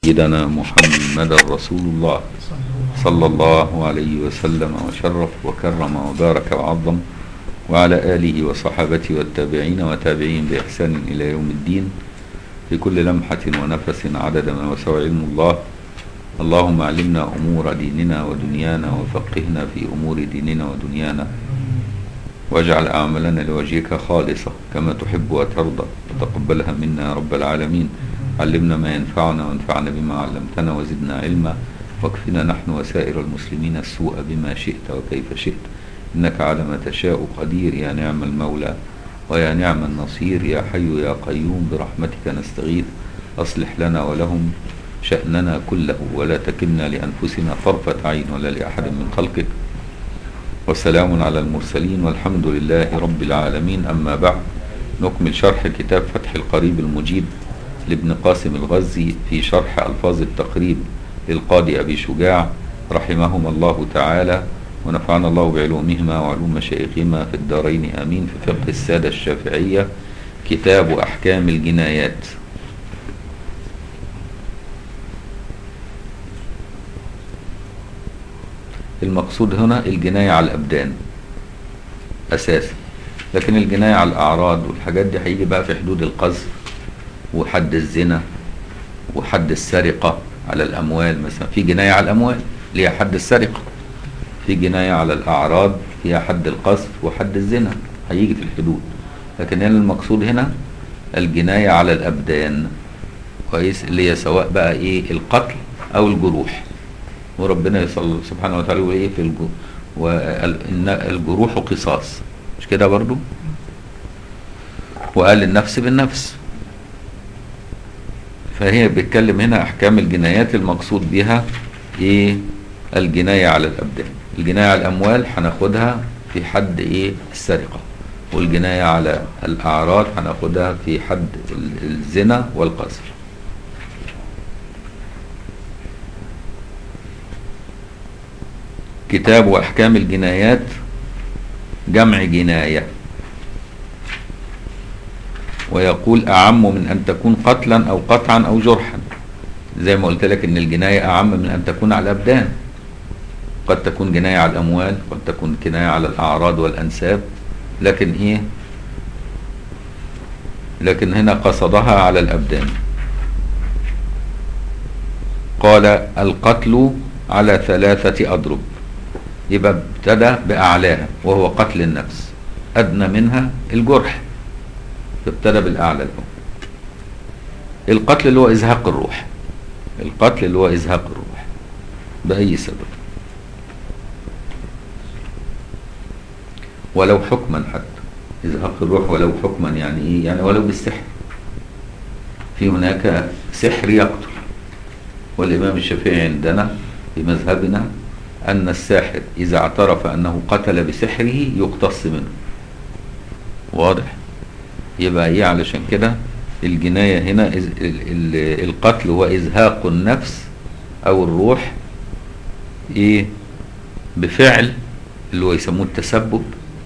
سيدنا محمد رسول الله صلى الله عليه وسلم وشرف وكرم وبارك وعظم وعلى آله وصحابته والتابعين وتابعين بإحسان إلى يوم الدين في كل لمحة ونفس عدد ما وسع علم الله اللهم علمنا أمور ديننا ودنيانا وفقهنا في أمور ديننا ودنيانا واجعل أعمالنا لوجهك خالصة كما تحب وترضى وتقبلها منا يا رب العالمين علمنا ما ينفعنا وانفعنا بما علمتنا وزدنا علما واكفنا نحن وسائر المسلمين السوء بما شئت وكيف شئت إنك على ما تشاء قدير يا نعم المولى ويا نعم النصير يا حي يا قيوم برحمتك نستغيث أصلح لنا ولهم شأننا كله ولا تكلنا لأنفسنا طرفة عين ولا لأحد من خلقك وسلام على المرسلين والحمد لله رب العالمين أما بعد نكمل شرح كتاب فتح القريب المجيب لابن قاسم الغزي في شرح ألفاظ التقريب للقاضي أبي شجاع رحمهما الله تعالى ونفعنا الله بعلومهما وعلوم مشايخهما في الدارين آمين في فقه السادة الشافعية كتاب أحكام الجنايات المقصود هنا الجناية على الأبدان أساسا لكن الجناية على الأعراض والحاجات دي هيجي بقى في حدود القذف وحد الزنا وحد السرقة على الأموال مثلا في جناية على الأموال ليها حد السرقة في جناية على الأعراض فيها حد القذف وحد الزنا هيجي في الحدود لكن هنا المقصود هنا الجناية على الأبدان كويس اللي هي سواء بقى إيه القتل أو الجروح وربنا يصلي سبحانه وتعالى يقول إيه في الجو وإن الجروح قصاص مش كده برضو وقال النفس بالنفس فهي بيتكلم هنا احكام الجنايات المقصود بها ايه الجناية على الابدان الجناية على الاموال هناخدها في حد ايه السرقة والجناية على الاعراض هناخدها في حد الزنا والقذف كتاب احكام الجنايات جمع جنايه ويقول أعم من أن تكون قتلا أو قطعا أو جرحا زي ما قلت لك إن الجناية أعم من أن تكون على الأبدان قد تكون جناية على الأموال قد تكون جناية على الأعراض والأنساب لكن إيه لكن هنا قصدها على الأبدان قال القتل على ثلاثة أضرب يبقى ابتدى بأعلاها وهو قتل النفس أدنى منها الجرح فابتدى بالأعلى الأول القتل اللي هو إزهاق الروح القتل اللي هو إزهاق الروح بأي سبب ولو حكما حتى إزهاق الروح ولو حكما يعني إيه يعني ولو بالسحر في هناك سحر يقتل والإمام الشافعي عندنا في مذهبنا أن الساحر إذا اعترف أنه قتل بسحره يقتص منه واضح يبقى ايه علشان كده الجناية هنا القتل هو إزهاق النفس أو الروح إيه بفعل اللي هو يسموه التسبب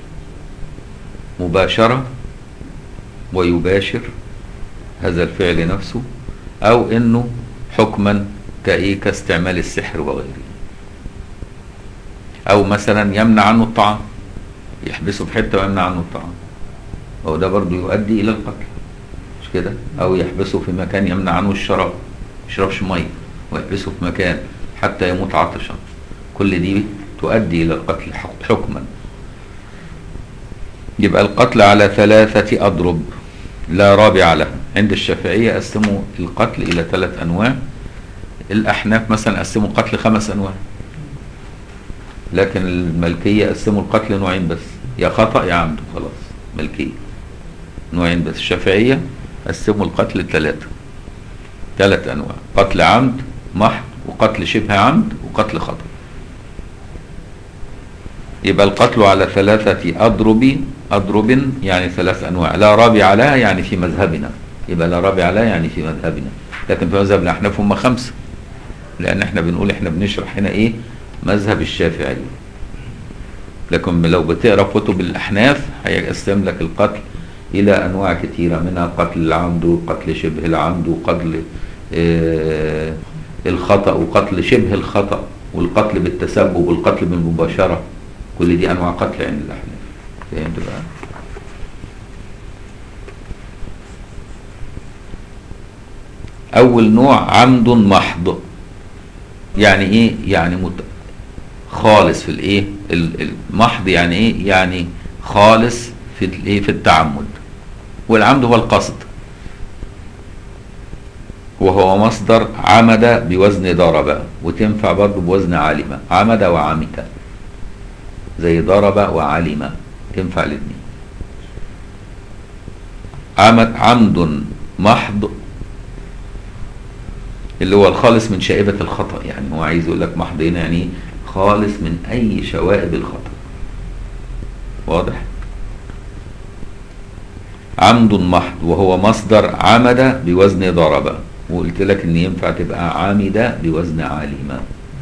مباشرة ويباشر هذا الفعل نفسه أو إنه حكما كإيه كاستعمال السحر وغيره أو مثلا يمنع عنه الطعام يحبسه في حتة ويمنع عنه الطعام وهو ده برضه يؤدي الى القتل مش كده او يحبسه في مكان يمنع عنه الشراب ما يشربش ميه ويحبسه في مكان حتى يموت عطشا كل دي تؤدي الى القتل حكما يبقى القتل على ثلاثة أضرب لا رابع لها عند الشافعية قسموا القتل إلى ثلاث أنواع الأحناف مثلا قسموا القتل خمس أنواع لكن الملكية قسموا القتل نوعين بس يا خطأ يا عمد خلاص ملكية نوعين بس الشافعية قسموا القتل لثلاثة ثلاث أنواع قتل عمد محض وقتل شبه عمد وقتل خطأ يبقى القتل على ثلاثة أضرب أضرب يعني ثلاث أنواع لا رابع لها يعني في مذهبنا يبقى لا رابع لها يعني في مذهبنا لكن في مذهب الأحناف هم خمسة لأن احنا بنقول احنا بنشرح هنا إيه مذهب الشافعي لكن لو بتقرا كتب الأحناف هيقسم لك القتل إلى أنواع كثيرة منها قتل العمد وقتل شبه العمد وقتل آه الخطأ وقتل شبه الخطأ والقتل بالتسبب والقتل بالمباشرة كل دي أنواع قتل عند الأحناف فهمت بقى؟ أول نوع عمد محض يعني إيه؟ يعني مت... خالص في الإيه؟ ال- المحض يعني إيه؟ يعني خالص في الإيه؟ في التعمد والعمد هو القصد وهو مصدر عمد بوزن ضرب وتنفع برضه بوزن علم عمد وعمد زي ضرب وعلم تنفع الاثنين عمد عمد محض اللي هو الخالص من شائبة الخطأ يعني هو عايز يقول لك محض هنا يعني إيه؟ خالص من أي شوائب الخطأ واضح عمد محض وهو مصدر عمد بوزن ضرب وقلت لك ان ينفع تبقى عامدة بوزن عالمة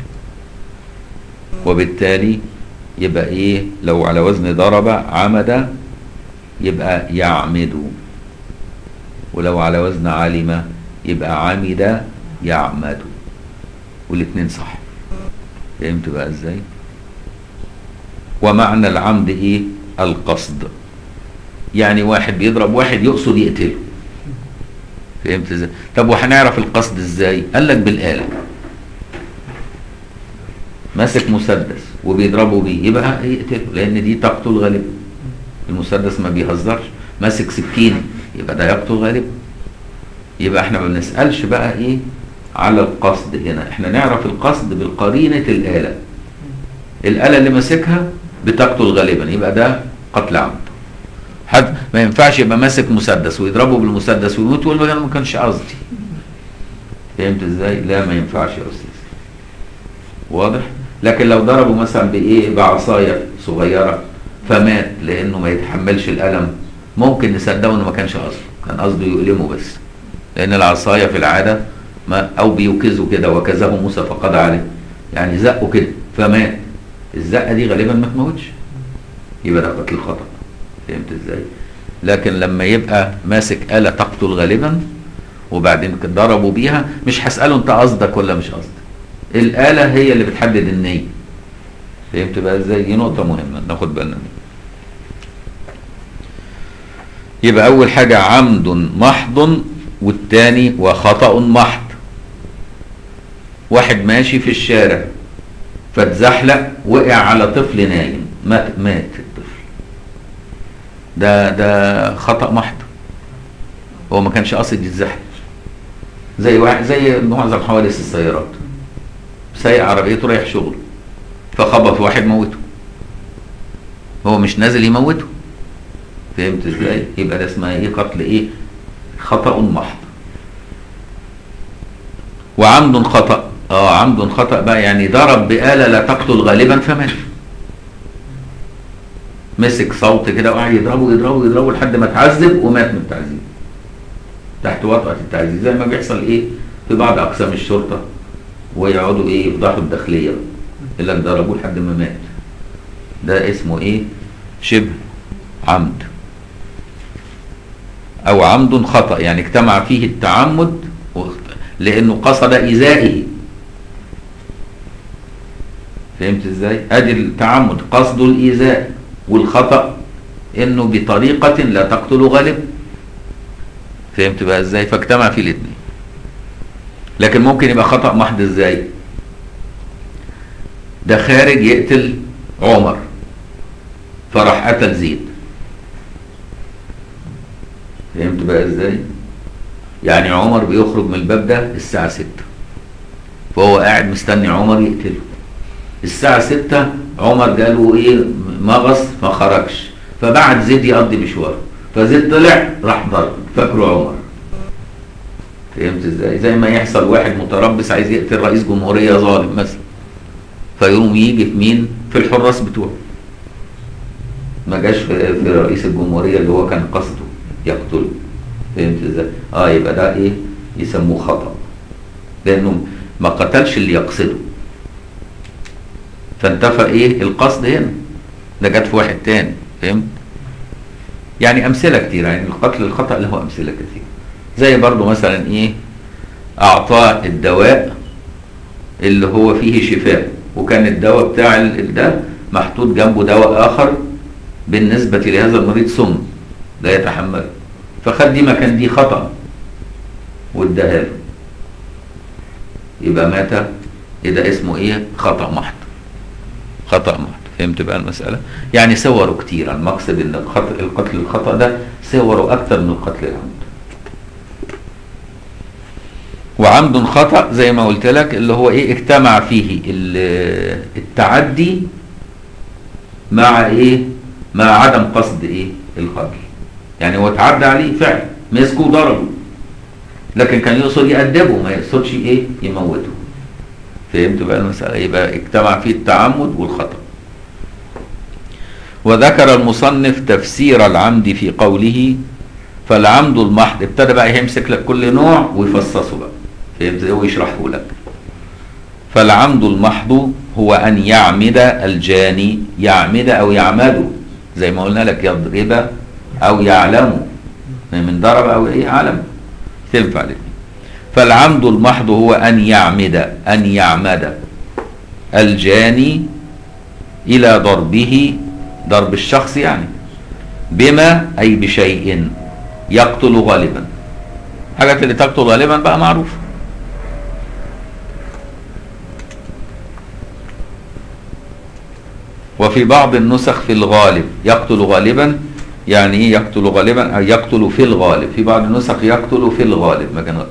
وبالتالي يبقى ايه لو على وزن ضرب عمد يبقى يعمد ولو على وزن علم يبقى عمد يعمد والاتنين صح فهمت بقى ازاي ومعنى العمد ايه القصد يعني واحد بيضرب واحد يقصد يقتله فهمت ازاي طب وهنعرف القصد ازاي قال لك بالآلة ماسك مسدس وبيضربه بيه يبقى يقتله لان دي تقتل غالبا المسدس ما بيهزرش ماسك سكين يبقى ده يقتل غالبا يبقى احنا ما بنسالش بقى ايه على القصد هنا احنا نعرف القصد بالقرينه الاله الاله اللي ماسكها بتقتل غالبا يبقى ده قتل عمد حد ما ينفعش يبقى ماسك مسدس ويضربه بالمسدس ويموت ويقول له انا ما كانش قصدي فهمت ازاي لا ما ينفعش يا استاذ واضح لكن لو ضربه مثلا بايه بعصايه صغيره فمات لانه ما يتحملش الالم ممكن نصدقه انه ما كانش قصده كان قصده يؤلمه بس لان العصايه في العاده ما او بيوكزه كده وكزه موسى فقضى عليه يعني زقه كده فمات الزقه دي غالبا ما تموتش يبقى ده قتل خطأ فهمت ازاي لكن لما يبقى ماسك آلة تقتل غالبا وبعدين ضربوا بيها مش هسأله انت قصدك ولا مش قصدك الآلة هي اللي بتحدد النية فهمت بقى ازاي دي نقطة مهمة ناخد بالنا منها يبقى أول حاجة عمد محض والتاني وخطأ محض واحد ماشي في الشارع فاتزحلق وقع على طفل نايم مات مات الطفل ده ده خطأ محض هو ما كانش قاصد يتزحلق زي واحد زي معظم حوادث السيارات سايق عربيته رايح شغل فخبط واحد موته هو مش نازل يموته فهمت ازاي يبقى ده اسمها ايه قتل ايه خطأ محض وعمد خطأ اه عمد خطأ بقى يعني ضرب بآلة لا تقتل غالبا فمات مسك صوت كده وقعد يضربه يضربه يضربه لحد ما اتعذب ومات من التعذيب تحت وطأة التعذيب زي ما بيحصل ايه في بعض اقسام الشرطة ويقعدوا ايه يفضحوا الداخلية يقول لك ضربوه لحد ما مات ده اسمه ايه شبه عمد او عمد خطأ يعني اجتمع فيه التعمد لانه قصد ايذائه فهمت ازاي ادي التعمد قصد الايذاء والخطأ انه بطريقة لا تقتل غالب فهمت بقى ازاي فاجتمع فيه الاثنين لكن ممكن يبقى خطأ محض ازاي ده خارج يقتل عمر فراح قتل زيد فهمت بقى ازاي يعني عمر بيخرج من الباب ده الساعة ستة فهو قاعد مستني عمر يقتله الساعة ستة عمر جاله ايه مغص ما خرجش فبعت زيد يقضي مشواره فزيد طلع راح ضرب فاكره عمر فهمت ازاي زي ما يحصل واحد متربص عايز يقتل رئيس جمهورية ظالم مثلا فيقوم يجي في مين في الحراس بتوعه ما جاش في, في رئيس الجمهورية اللي هو كان قصده يقتله فهمت ازاي اه يبقى ده ايه يسموه خطأ لانه ما قتلش اللي يقصده فانتفى ايه القصد هنا ده جت في واحد تاني فهمت يعني امثله كتير يعني القتل الخطا له امثله كتير زي برضو مثلا ايه اعطاه الدواء اللي هو فيه شفاء وكان الدواء بتاع ال- ده محطوط جنبه دواء اخر بالنسبة لهذا المريض سم لا يتحمله فخد دي مكان دي خطأ واداها له يبقى مات ايه ده اسمه ايه خطأ محض خطأ محض فهمت بقى المسألة يعني صوره كتير المقصد ان الخطأ القتل الخطأ ده صوره اكتر من القتل العمد وعمد خطأ زي ما قلت لك اللي هو ايه اجتمع فيه ال- التعدي مع ايه مع عدم قصد ايه القتل يعني هو تعدى عليه فعل مسكه وضربه لكن كان يقصد يأدبه ما يقصدش ايه يموته فهمت بقى المسألة يبقى اجتمع فيه التعمد والخطأ وذكر المصنف تفسير العمد في قوله فالعمد المحض ابتدى بقى يمسك لك كل نوع ويفصصه بقى فهمت ازاي ويشرحه لك فالعمد المحض هو أن يعمد الجاني يعمد أو يعمد زي ما قلنا لك يضرب أو يعلم من ضرب أو إيه علم تنفع الاثنين فالعمد المحض هو أن يعمد أن يعمد الجاني إلى ضربه ضرب الشخص يعني بما أي بشيء يقتل غالبا حاجات اللي تقتل غالبا بقى معروفه وفي بعض النسخ في الغالب يقتل غالبا يعني ايه يقتل غالبا أو يقتل في الغالب في بعض النسخ يقتل في الغالب ما كان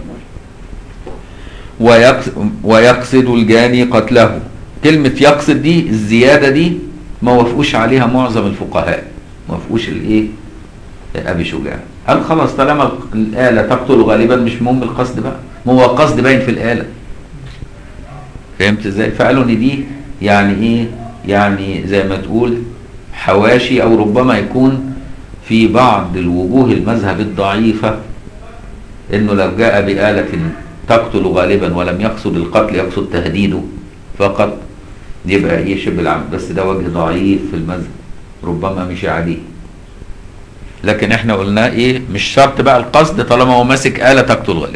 ويقصد, ويقصد الجاني قتله كلمة يقصد دي الزيادة دي ما وافقوش عليها معظم الفقهاء ما وافقوش الايه ابي شجاع قال خلاص طالما الآلة تقتل غالبا مش مهم القصد بقى ما هو القصد باين في الآلة فهمت ازاي فقالوا ان دي يعني ايه يعني زي ما تقول حواشي او ربما يكون في بعض الوجوه المذهب الضعيفة انه لو جاء بآلة تقتل غالبا ولم يقصد القتل يقصد تهديده فقط يبقى ايه شبه العمد بس ده وجه ضعيف في المذهب ربما مشي عليه لكن احنا قلنا ايه مش شرط بقى القصد طالما هو ماسك آلة تقتل غالبا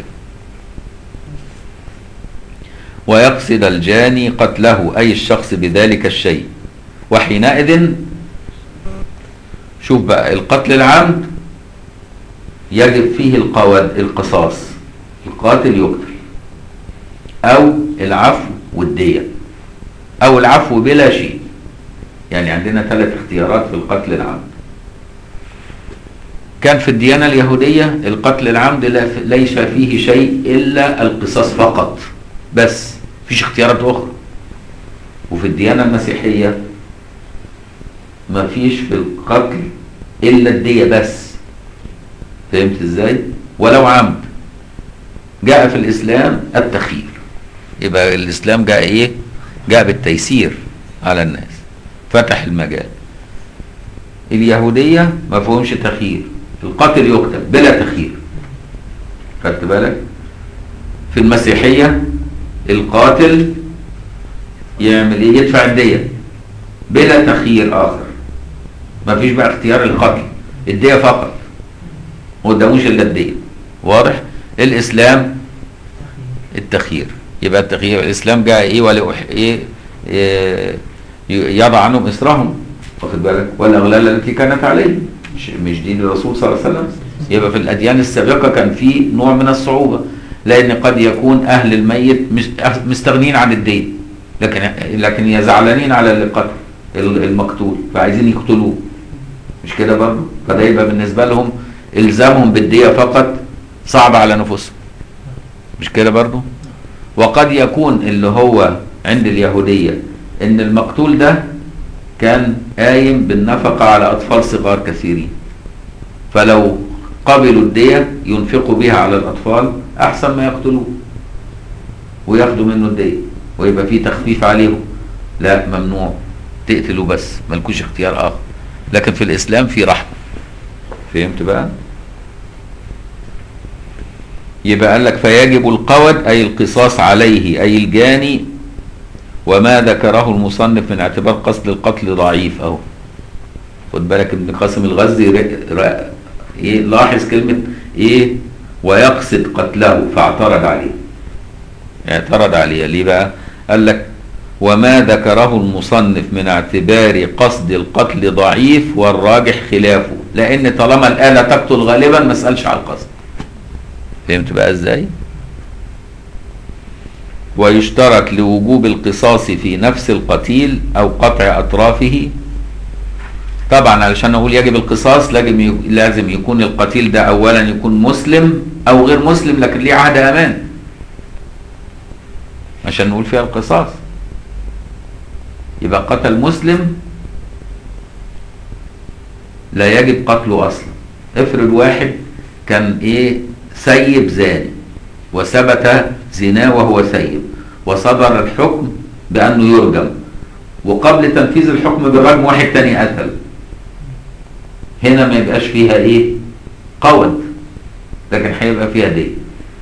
ويقصد الجاني قتله أي الشخص بذلك الشيء وحينئذ شوف بقى القتل العمد يجب فيه القواد القصاص القاتل يقتل أو العفو والدية أو العفو بلا شيء يعني عندنا ثلاث اختيارات في القتل العمد كان في الديانة اليهودية القتل العمد لا- ليس فيه شيء إلا القصاص فقط بس مفيش اختيارات أخرى وفي الديانة المسيحية مفيش في القتل إلا الدية بس فهمت إزاي؟ ولو عمد جاء في الإسلام التخيير يبقى الإسلام جاء إيه؟ جاء بالتيسير على الناس فتح المجال اليهودية ما فيهمش تخيير القاتل يقتل بلا تخيير خدت بالك في المسيحية القاتل يعمل ايه يدفع الدية بلا تخيير اخر ما فيش بقى اختيار القتل الدية فقط ما قداموش الا الدية واضح الاسلام التخيير يبقى التخيير الاسلام جاء ايه ولا ايه, إيه يضع عنهم اسرهم واخد بالك والاغلال التي كانت عليهم مش مش دين الرسول صلى الله عليه وسلم يبقى في الاديان السابقه كان في نوع من الصعوبه لان قد يكون اهل الميت مش مستغنين عن الدين لكن لكن زعلانين على القتل المقتول فعايزين يقتلوه مش كده برضه فده يبقى بالنسبه لهم الزامهم بالديه فقط صعب على نفوسهم مش كده برضه وقد يكون اللي هو عند اليهوديه ان المقتول ده كان قايم بالنفقة على أطفال صغار كثيرين فلو قبلوا الدية ينفقوا بها على الأطفال أحسن ما يقتلوه وياخدوا منه الدية ويبقى فيه تخفيف عليهم لا ممنوع تقتلوا بس ملكوش اختيار آخر لكن في الإسلام في رحمة فهمت بقى يبقى قال لك فيجب القود أي القصاص عليه أي الجاني وما ذكره المصنف من اعتبار قصد القتل ضعيف اهو خد بالك ابن قاسم الغزي ر... ر... ايه لاحظ كلمة ايه ويقصد قتله فاعترض عليه اعترض عليه ليه بقى قال لك وما ذكره المصنف من اعتبار قصد القتل ضعيف والراجح خلافه لان طالما الآلة تقتل غالبا ما اسألش على القصد فهمت بقى ازاي ويشترط لوجوب القصاص في نفس القتيل او قطع اطرافه طبعا علشان نقول يجب القصاص لازم لازم يكون القتيل ده اولا يكون مسلم او غير مسلم لكن ليه عهد امان عشان نقول فيها القصاص يبقى قتل مسلم لا يجب قتله اصلا افرض واحد كان ايه سيب زاني وثبت زناه وهو سيب وصدر الحكم بانه يرجم وقبل تنفيذ الحكم بالرجم واحد تاني قتل هنا ما يبقاش فيها ايه قود لكن هيبقى فيها دين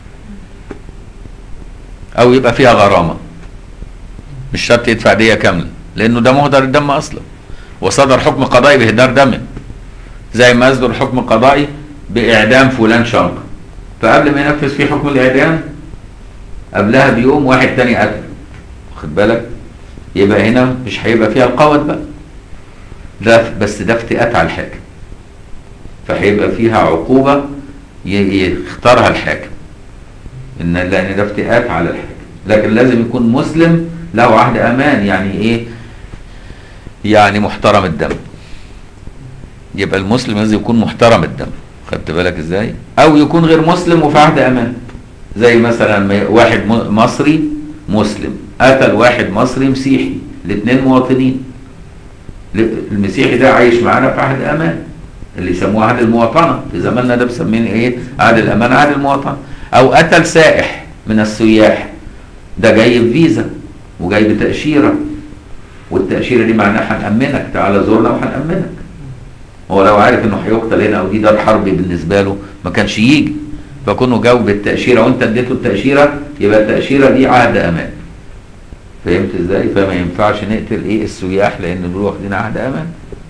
او يبقى فيها غرامه مش شرط يدفع ديه كامله لانه ده مهدر الدم اصلا وصدر حكم قضائي باهدار دم زي ما يصدر حكم قضائي باعدام فلان شنق فقبل ما ينفذ فيه حكم الاعدام قبلها بيوم واحد تاني قتل واخد بالك يبقى هنا مش هيبقى فيها القوت بقى ده بس ده افتئات على الحاكم فهيبقى فيها عقوبة يختارها الحاكم ان لان ده افتئات على الحاكم لكن لازم يكون مسلم له عهد امان يعني ايه يعني محترم الدم يبقى المسلم لازم يكون محترم الدم خدت بالك ازاي او يكون غير مسلم وفي عهد امان زي مثلا واحد مصري مسلم قتل واحد مصري مسيحي الاثنين مواطنين المسيحي ده عايش معانا في عهد امان اللي يسموه عهد المواطنه في زماننا ده مسمين ايه عهد الامان عهد المواطنه او قتل سائح من السياح ده جاي بفيزا وجاي بتاشيره والتاشيره دي معناها هنامنك تعالى زورنا وهنامنك هو لو عارف انه هيقتل هنا او دي دار حرب بالنسبه له ما كانش يجي فكونه جو بالتاشيره وانت اديته التاشيره يبقى التاشيره دي عهد امان فهمت ازاي فما ينفعش نقتل ايه السياح لان دول واخدين عهد امان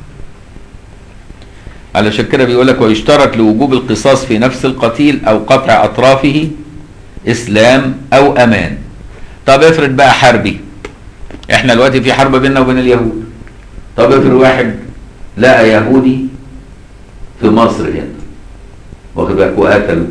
علشان كده بيقول لك ويشترط لوجوب القصاص في نفس القتيل او قطع اطرافه اسلام او امان طب افرض بقى حربي احنا دلوقتي في حرب بيننا وبين اليهود طب افرض واحد لقى يهودي في مصر هنا واخد بالك وقتله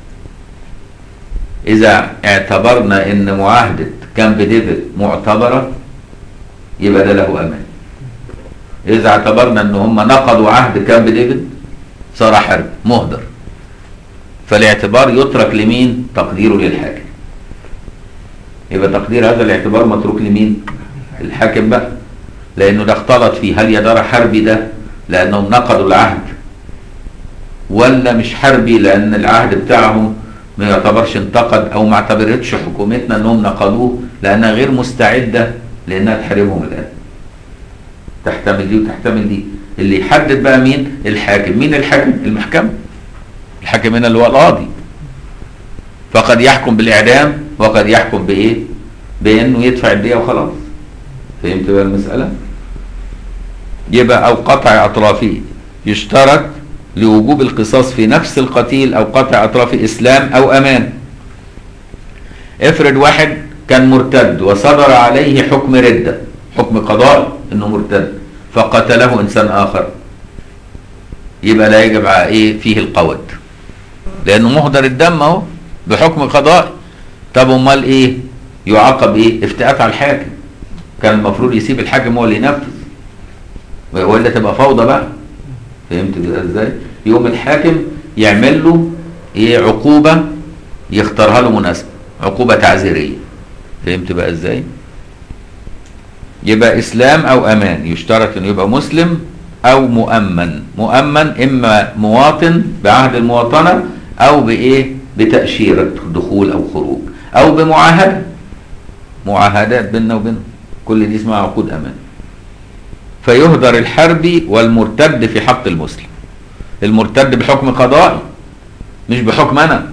اذا اعتبرنا ان معاهده كامب ديفيد معتبره يبقى ده له امان اذا اعتبرنا ان هم نقضوا عهد كامب ديفيد صار حرب مهدر فالاعتبار يترك لمين تقديره للحاكم يبقى تقدير هذا الاعتبار متروك لمين الحاكم بقى لانه ده اختلط فيه هل يا ترى حربي ده لانهم نقضوا العهد ولا مش حربي لان العهد بتاعهم ما يعتبرش انتقد او ما اعتبرتش حكومتنا انهم نقضوه لانها غير مستعده لانها تحاربهم الان تحتمل دي وتحتمل دي اللي يحدد بقى مين الحاكم مين الحاكم المحكمه الحاكم هنا اللي هو القاضي فقد يحكم بالاعدام وقد يحكم بايه بانه يدفع الديه وخلاص فهمت بقى المساله يبقى او قطع اطرافه يشترط لوجوب القصاص في نفس القتيل او قطع اطراف اسلام او امان افرض واحد كان مرتد وصدر عليه حكم رده حكم قضائي انه مرتد فقتله انسان اخر يبقى لا يجب على ايه فيه القود لانه مهدر الدم اهو بحكم قضائي طب امال ايه يعاقب ايه افتئات على الحاكم كان المفروض يسيب الحاكم هو اللي ينفذ ولا تبقى فوضى بقى فهمت ازاي يقوم الحاكم يعمل له ايه عقوبه يختارها له مناسبه عقوبه تعزيريه فهمت بقى ازاي يبقى اسلام او امان يشترط انه يبقى مسلم او مؤمن مؤمن اما مواطن بعهد المواطنه او بايه بتاشيره دخول او خروج او بمعاهده معاهدات بيننا وبينهم كل دي اسمها عقود امان فيهدر الحربي والمرتد في حق المسلم المرتد بحكم قضائي مش بحكم انا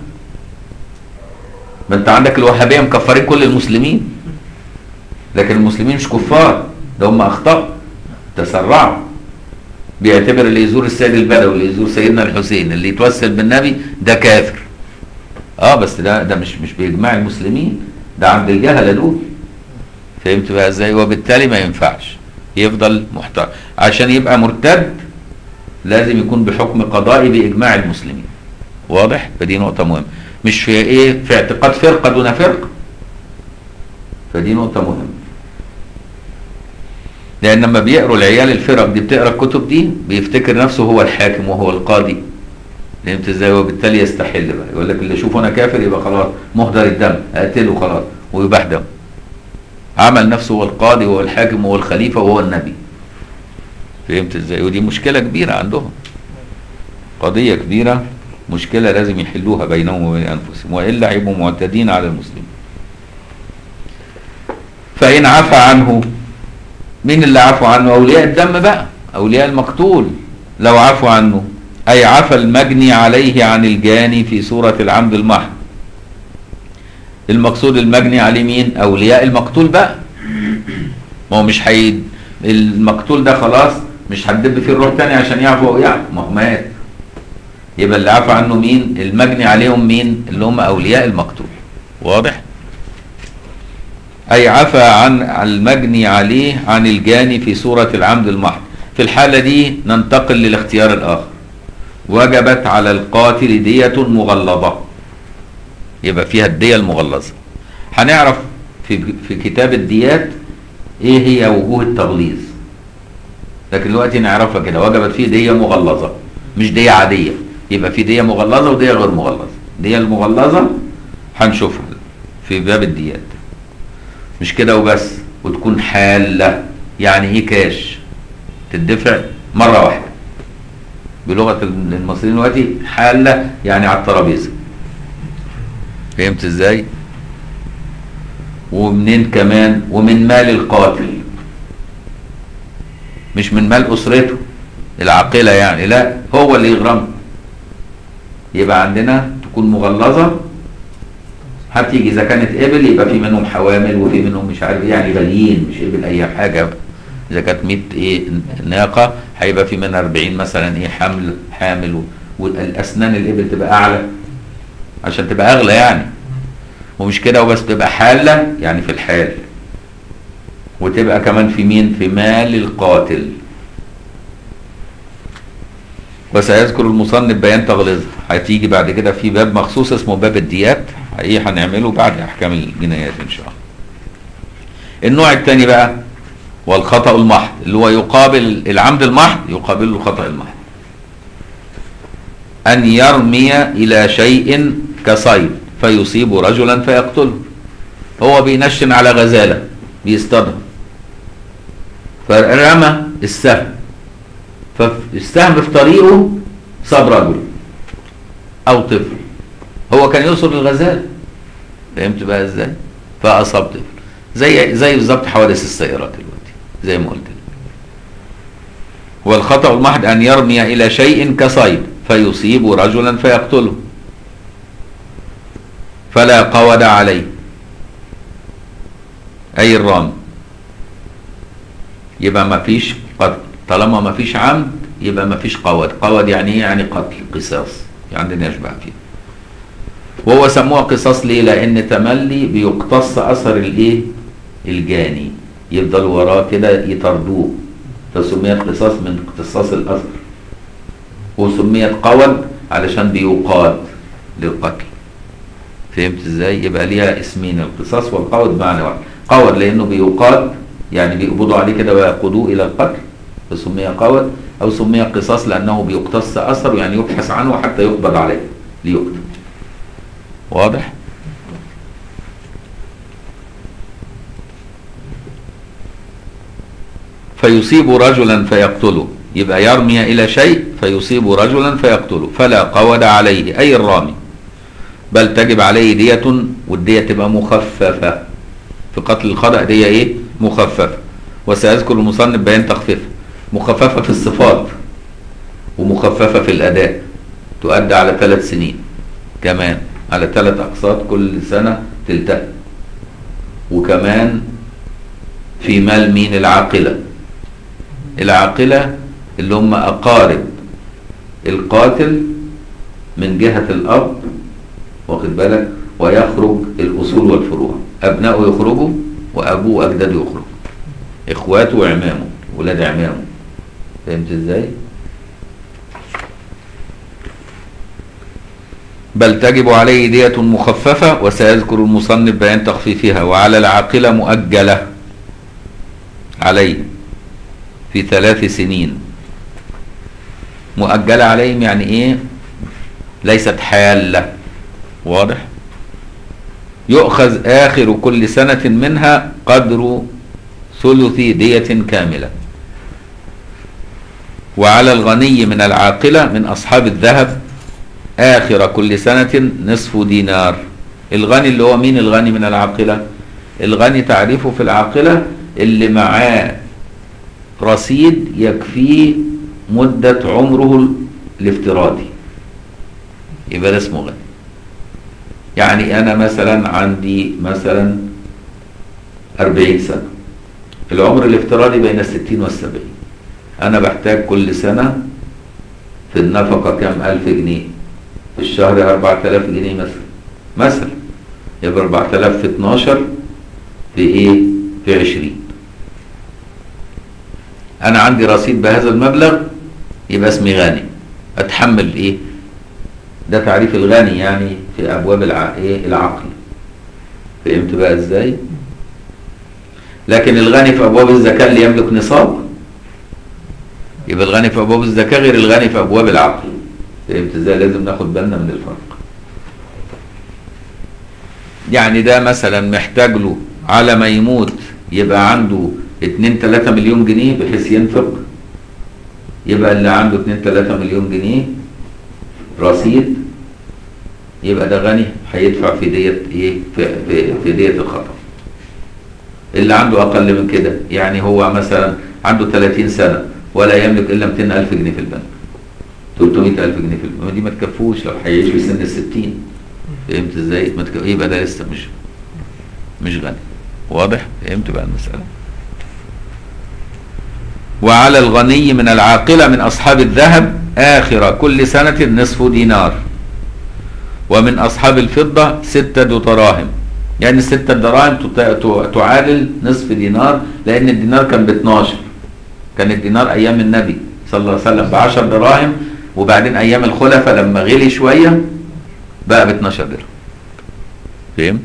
ما انت عندك الوهابيه مكفرين كل المسلمين لكن المسلمين مش كفار ده هم اخطاوا تسرعوا بيعتبر اللي يزور السيد البدوي اللي يزور سيدنا الحسين اللي يتوسل بالنبي ده كافر اه بس ده ده مش مش باجماع المسلمين ده عند الجهله دول فهمت بقى ازاي وبالتالي ما ينفعش يفضل محترم عشان يبقى مرتد لازم يكون بحكم قضائي باجماع المسلمين واضح فدي نقطه مهمه مش في ايه في اعتقاد فرقه دون فرقه فدي نقطه مهمه لان لما بيقروا العيال الفرق دي بتقرا الكتب دي بيفتكر نفسه هو الحاكم وهو القاضي فهمت ازاي وبالتالي يستحل بقى يقول لك اللي يشوفه انا كافر يبقى خلاص مهدر الدم اقتله خلاص ويباح دم عمل نفسه هو القاضي وهو الحاكم وهو الخليفه وهو النبي فهمت ازاي ودي مشكله كبيره عندهم قضيه كبيره مشكله لازم يحلوها بينهم وبين انفسهم والا هيبقوا معتدين على المسلمين فان عفى عنه مين اللي عفوا عنه اولياء الدم بقى اولياء المقتول لو عفوا عنه اي عفى المجني عليه عن الجاني في سوره العمد المحض المقصود المجني عليه مين اولياء المقتول بقى ما هو مش هي المقتول ده خلاص مش هتدب فيه الروح تاني عشان يعفو او يعفو ما هو مات يبقى اللي عفى عنه مين المجني عليهم مين اللي هم اولياء المقتول واضح اي عفى عن المجني عليه عن الجاني في سوره العمد المحض في الحاله دي ننتقل للاختيار الاخر وجبت على القاتل دية مغلظة يبقى فيها الدية المغلظة هنعرف في في كتاب الديات ايه هي وجوه التغليظ لكن دلوقتي نعرفها كده وجبت فيه دية مغلظة مش دية عادية يبقى في دية مغلظة ودية غير مغلظة الدية المغلظة هنشوفها في باب الديات مش كده وبس وتكون حالة يعني ايه كاش تدفع مرة واحدة بلغة المصريين دلوقتي حالة يعني على الترابيزة فهمت ازاي ومنين كمان ومن مال القاتل مش من مال اسرته العاقلة يعني لا هو اللي يغرم يبقى عندنا تكون مغلظة هتيجي اذا كانت ابل يبقى في منهم حوامل وفي منهم مش عارف ايه يعني غاليين مش ابل اي حاجه اذا كانت 100 ايه ناقه هيبقى في منها 40 مثلا ايه حمل حامل والاسنان الابل تبقى اعلى عشان تبقى اغلى يعني ومش كده وبس تبقى حاله يعني في الحال وتبقى كمان في مين في مال القاتل وسيذكر المصنف بيان تغليظها هتيجي بعد كده في باب مخصوص اسمه باب الديات ايه هنعمله بعد احكام الجنايات ان شاء الله النوع الثاني بقى والخطأ المحض اللي هو يقابل العمد المحض يقابل الخطأ المحض أن يرمي إلى شيء كصيد فيصيب رجلا فيقتله هو بينشن على غزالة بيصطادها فرمى السهم فالسهم في طريقه صاب رجل أو طفل هو كان يوصل للغزالة فهمت بقى ازاي؟ فأصاب طفل زي زي بالظبط حوادث السيارات دلوقتي زي ما قلت لك والخطأ المحض أن يرمي إلى شيء كصيد فيصيب رجلا فيقتله فلا قود عليه أي الرامي يبقى ما فيش قتل طالما ما فيش عمد يبقى ما فيش قود قود يعني ايه يعني قتل قصاص يعني عندنا يشبع فيه وهو سموها قصاص ليه لان تملي بيقتص اثر الايه الجاني يفضل وراه كده يطردوه فسميت قصاص من اقتصاص الاثر وسميت قود علشان بيقاد للقتل فهمت ازاي يبقى ليها اسمين القصاص والقود معنى واحد قود لانه بيقاد يعني بيقبضوا عليه كده ويقودوه الى القتل فسمي قود او سمي قصاص لانه بيقتص اثره يعني يبحث عنه حتى يقبض عليه ليقتل واضح فيصيب رجلا فيقتله يبقى يرمي الى شيء فيصيب رجلا فيقتله فلا قود عليه اي الرامي بل تجب عليه دية والدية تبقى مخففة في قتل الخطأ دي ايه مخففة وسيذكر المصنف بيان تخفيفها مخففة في الصفات ومخففة في الأداء تؤدى على ثلاث سنين كمان على ثلاث أقساط كل سنة تلتقي وكمان في مال مين العاقلة العاقلة اللي هم أقارب القاتل من جهة الأب واخد بالك ويخرج الأصول والفروع أبنائه يخرجوا وابوه واجداده يخرج اخواته وعمامه ولاد عمامه فهمت ازاي بل تجب عليه دية مخففة وسيذكر المصنف بيان تخفيفها وعلى العاقلة مؤجلة عليه في ثلاث سنين مؤجلة عليهم يعني ايه ليست حالة واضح يؤخذ آخر كل سنة منها قدر ثلث دية كاملة وعلى الغني من العاقلة من أصحاب الذهب آخر كل سنة نصف دينار الغني اللي هو مين الغني من العاقلة الغني تعريفه في العاقلة اللي معاه رصيد يكفيه مدة عمره الافتراضي يبقى ده اسمه غني يعني أنا مثلا عندي مثلا أربعين سنة العمر الافتراضي بين الستين والسبعين أنا بحتاج كل سنة في النفقة كام ألف جنيه في الشهر أربعة آلاف جنيه مثلا مثلا يبقى أربعة آلاف في اتناشر في إيه؟ في عشرين أنا عندي رصيد بهذا المبلغ يبقى اسمي غني أتحمل إيه؟ ده تعريف الغني يعني في أبواب الع... إيه؟ العقل فهمت بقى إزاي؟ لكن الغني في أبواب الزكاة اللي يملك نصاب يبقى الغني في أبواب الزكاة غير الغني في أبواب العقل فهمت ازاي لازم ناخد بالنا من الفرق يعني ده مثلا محتاج له على ما يموت يبقى عنده 2 3 مليون جنيه بحيث ينفق يبقى اللي عنده 2 3 مليون جنيه رصيد يبقى ده غني هيدفع في دية ايه في, في, في دية الخطر اللي عنده اقل من كده يعني هو مثلا عنده 30 سنة ولا يملك الا 200 الف جنيه في البنك 300 ألف جنيه في البنك دي ما تكفوش لو هيعيش في سن الستين فهمت ازاي؟ ما تكف... يبقى ده لسه مش مش غني واضح؟ فهمت بقى المسألة وعلى الغني من العاقلة من أصحاب الذهب آخر كل سنة نصف دينار ومن أصحاب الفضة ستة دراهم يعني الستة دراهم تعادل نصف دينار لأن الدينار كان ب 12 كان الدينار أيام النبي صلى الله عليه وسلم ب 10 دراهم وبعدين ايام الخلفاء لما غلي شويه بقى ب 12 درهم فهمت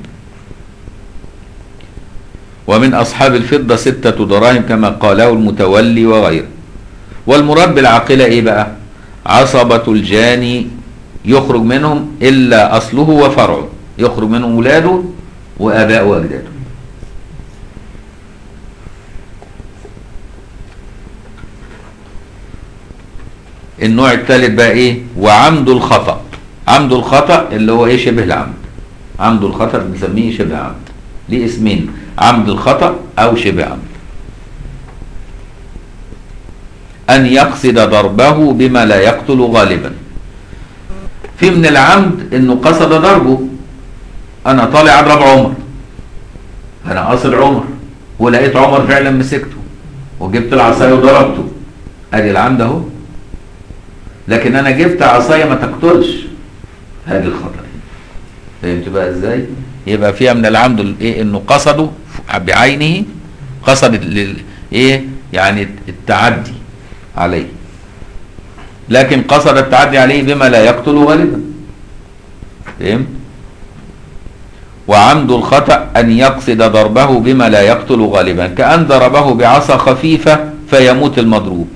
ومن اصحاب الفضه سته دراهم كما قاله المتولي وغيره والمراد بالعاقله ايه بقى عصبه الجاني يخرج منهم الا اصله وفرعه يخرج منهم ولاده واباء واجداده النوع الثالث بقى ايه وعمد الخطأ عمد الخطأ اللي هو ايه شبه العمد عمد الخطأ بنسميه شبه عمد ليه اسمين عمد الخطأ او شبه عمد ان يقصد ضربه بما لا يقتل غالبا في من العمد انه قصد ضربه انا طالع اضرب عمر انا قاصد عمر ولقيت عمر فعلا مسكته وجبت العصايه وضربته ادي العمد اهو لكن انا جبت عصايه ما تقتلش هذه الخطر فهمت بقى ازاي يبقى فيها من العمد ايه انه قصده بعينه قصد ايه يعني التعدي عليه لكن قصد التعدي عليه بما لا يقتل غالبا فهمت وعمد الخطأ أن يقصد ضربه بما لا يقتل غالبا كأن ضربه بعصا خفيفة فيموت المضروب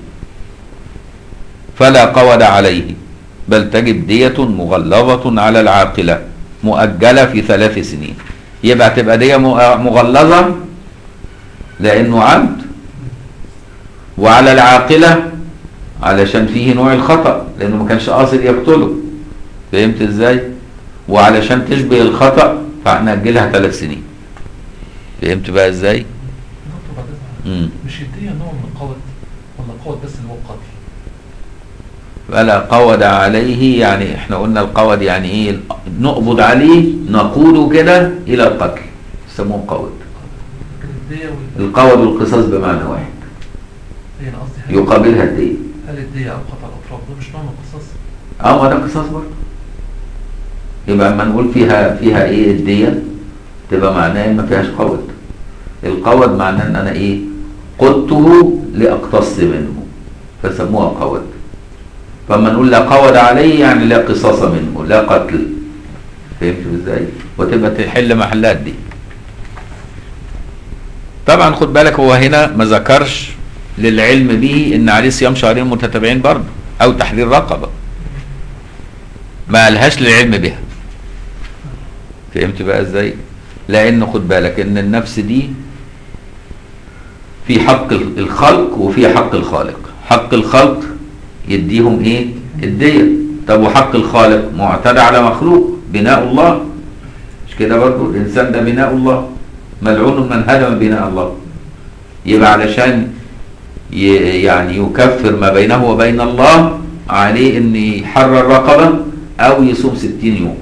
فلا قود عليه بل تجب دية مغلظة على العاقلة مؤجلة في ثلاث سنين يبقى تبقى دية مغلظة لأنه عمد وعلى العاقلة علشان فيه نوع الخطأ لأنه ما كانش قاصد يقتله فهمت ازاي؟ وعلشان تشبه الخطأ فهنأجلها ثلاث سنين فهمت بقى ازاي؟ مم. مش الدية نوع من القود ولا القود بس اللي هو القتل فلا قود عليه يعني احنا قلنا القود يعني ايه نقبض عليه نقوده كده الى القتل يسموه قود الدية وال... القود والقصاص بمعنى واحد هي انا قصدي هل, يقابلها الدين هل الدية او قطع الاطراف ده مش نوع من القصاص؟ اه ما ده قصاص برضه يبقى اما نقول فيها فيها ايه الدية تبقى معناه ما فيهاش قود القود معناه ان انا ايه قدته لاقتص منه فسموها قود فاما نقول لا قود عليه يعني لا قصاص منه لا قتل فهمت ازاي وتبقى تحل محلات دي طبعا خد بالك هو هنا ما ذكرش للعلم به ان عليه صيام شهرين متتابعين برضه او تحرير رقبه ما قالهاش للعلم بها فهمت بقى ازاي لان خد بالك ان النفس دي في حق الخلق وفي حق الخالق حق الخلق يديهم ايه الدية طب وحق الخالق معتدى على مخلوق بناء الله مش كده برضه الانسان ده بناء الله ملعون من هدم بناء الله يبقى علشان ي- يعني يكفر ما بينه وبين الله عليه ان يحرر رقبه او يصوم ستين يوم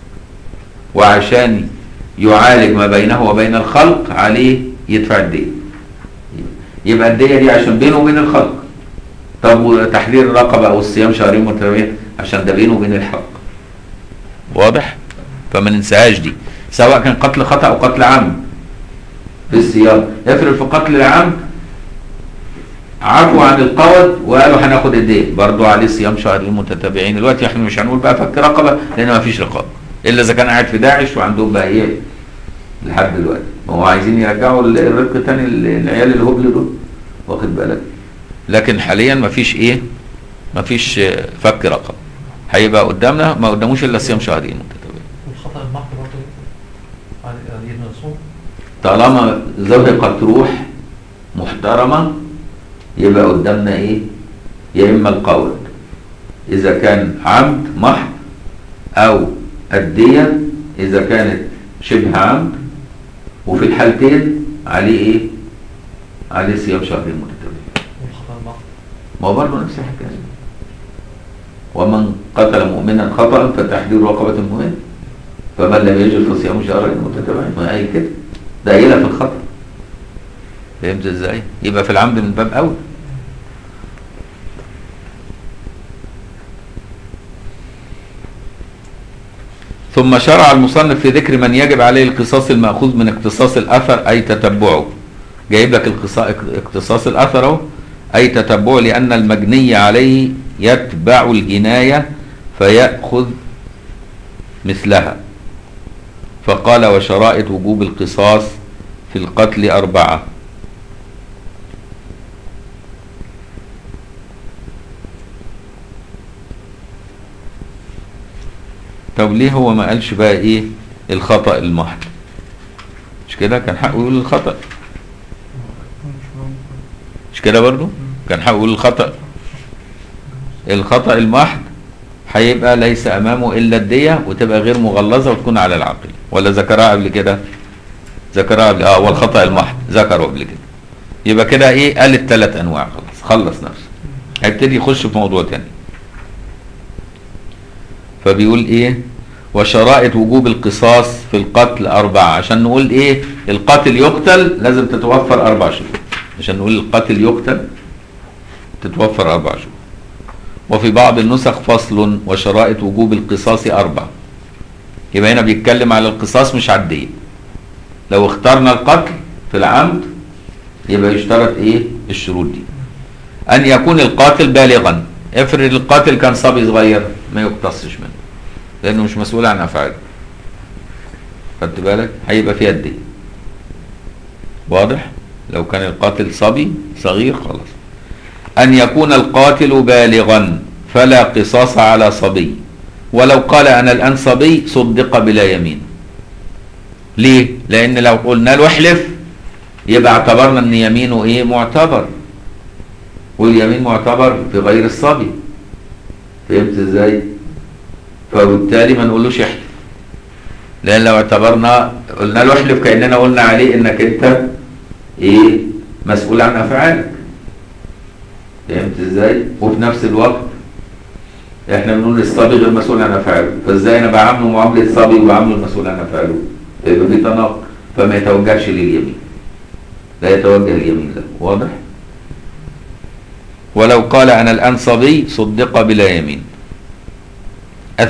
وعشان يعالج ما بينه وبين الخلق عليه يدفع الدية يبقى الدية دي عشان بينه وبين الخلق طب وتحرير الرقبة أو الصيام شهرين متتابعين عشان ده بينه وبين الحق واضح فما ننساهاش دي سواء كان قتل خطأ أو قتل عمد في الصيام يفرق في قتل العمد عفوا عن القود وقالوا هناخد الدين برضه عليه صيام شهرين متتابعين دلوقتي احنا مش هنقول بقى فك رقبه لان ما فيش رقابه الا اذا كان قاعد في داعش وعندهم بقى ايه لحد دلوقتي ما هو عايزين يرجعوا ال- الرق تاني ال- العيال الهبل دول واخد بالك لكن حاليا ما فيش ايه ما فيش آه، فك رقبه هيبقى قدامنا ما قداموش الا صيام شهرين متتابعين والخطأ المحض برضه على على يد الصوم طالما زهقت روح محترمة يبقى قدامنا ايه يا اما القول اذا كان عمد محض او الدية اذا كانت شبه عمد وفي الحالتين عليه ايه عليه صيام شهرين متتابعين والخطأ المحض ما هو برضه نفس الحكايه ومن قتل مؤمنا خطأ فتحرير رقبة مؤمن فمن لم يجد فصيام شهرين متتابعين ما هي كده دايرة في الخطأ فهمت ازاي؟ يبقى في العمد من باب اول ثم شرع المصنف في ذكر من يجب عليه القصاص المأخوذ من اقتصاص الأثر أي تتبعه جايب لك القصا- اقتصاص الأثر اهو أي تتبعه لأن المجني عليه يتبع الجناية فيأخذ مثلها فقال وشرائط وجوب القصاص في القتل أربعة طب ليه هو ما قالش بقى ايه الخطأ المحض مش كده كان حقه يقول الخطأ مش كده برضو كان حقه يقول الخطأ الخطأ المحض هيبقى ليس امامه الا الدية وتبقى غير مغلظة وتكون على العاقل ولا ذكرها قبل كده ذكرها قبل اه والخطأ المحض ذكره قبل كده يبقى كده ايه قال الثلاث انواع خلاص خلص نفسه هيبتدي يخش في موضوع تاني فبيقول ايه وشرائط وجوب القصاص في القتل أربعة عشان نقول ايه القاتل يقتل لازم تتوفر أربع شروط عشان نقول القاتل يقتل تتوفر أربع شروط وفي بعض النسخ فصل وشرائط وجوب القصاص أربع يبقى هنا بيتكلم على القصاص مش على الدية لو اخترنا القتل في العمد يبقى يشترط ايه الشروط دي أن يكون القاتل بالغا افرض القاتل كان صبي صغير ما يقتصش منه لأنه مش مسؤول عن أفعاله خدت بالك هيبقى فيها الدية واضح لو كان القاتل صبي صغير خلاص أن يكون القاتل بالغا فلا قصاص على صبي ولو قال أنا الآن صبي صدق بلا يمين ليه؟ لأن لو قلنا له احلف يبقى اعتبرنا أن يمينه إيه معتبر واليمين معتبر في غير الصبي فهمت ازاي فبالتالي ما نقولوش احلف لان لو اعتبرنا قلنا له احلف كاننا قلنا عليه انك انت ايه مسؤول عن افعالك فهمت ازاي وفي نفس الوقت احنا بنقول الصبي غير مسؤول عن افعاله فازاي انا بعامله معامله صبي وبعامله المسؤول عن افعاله فيبقى في تناقض فما يتوجهش لليمين لا يتوجه اليمين له واضح ولو قال أنا الآن صبي صدق بلا يمين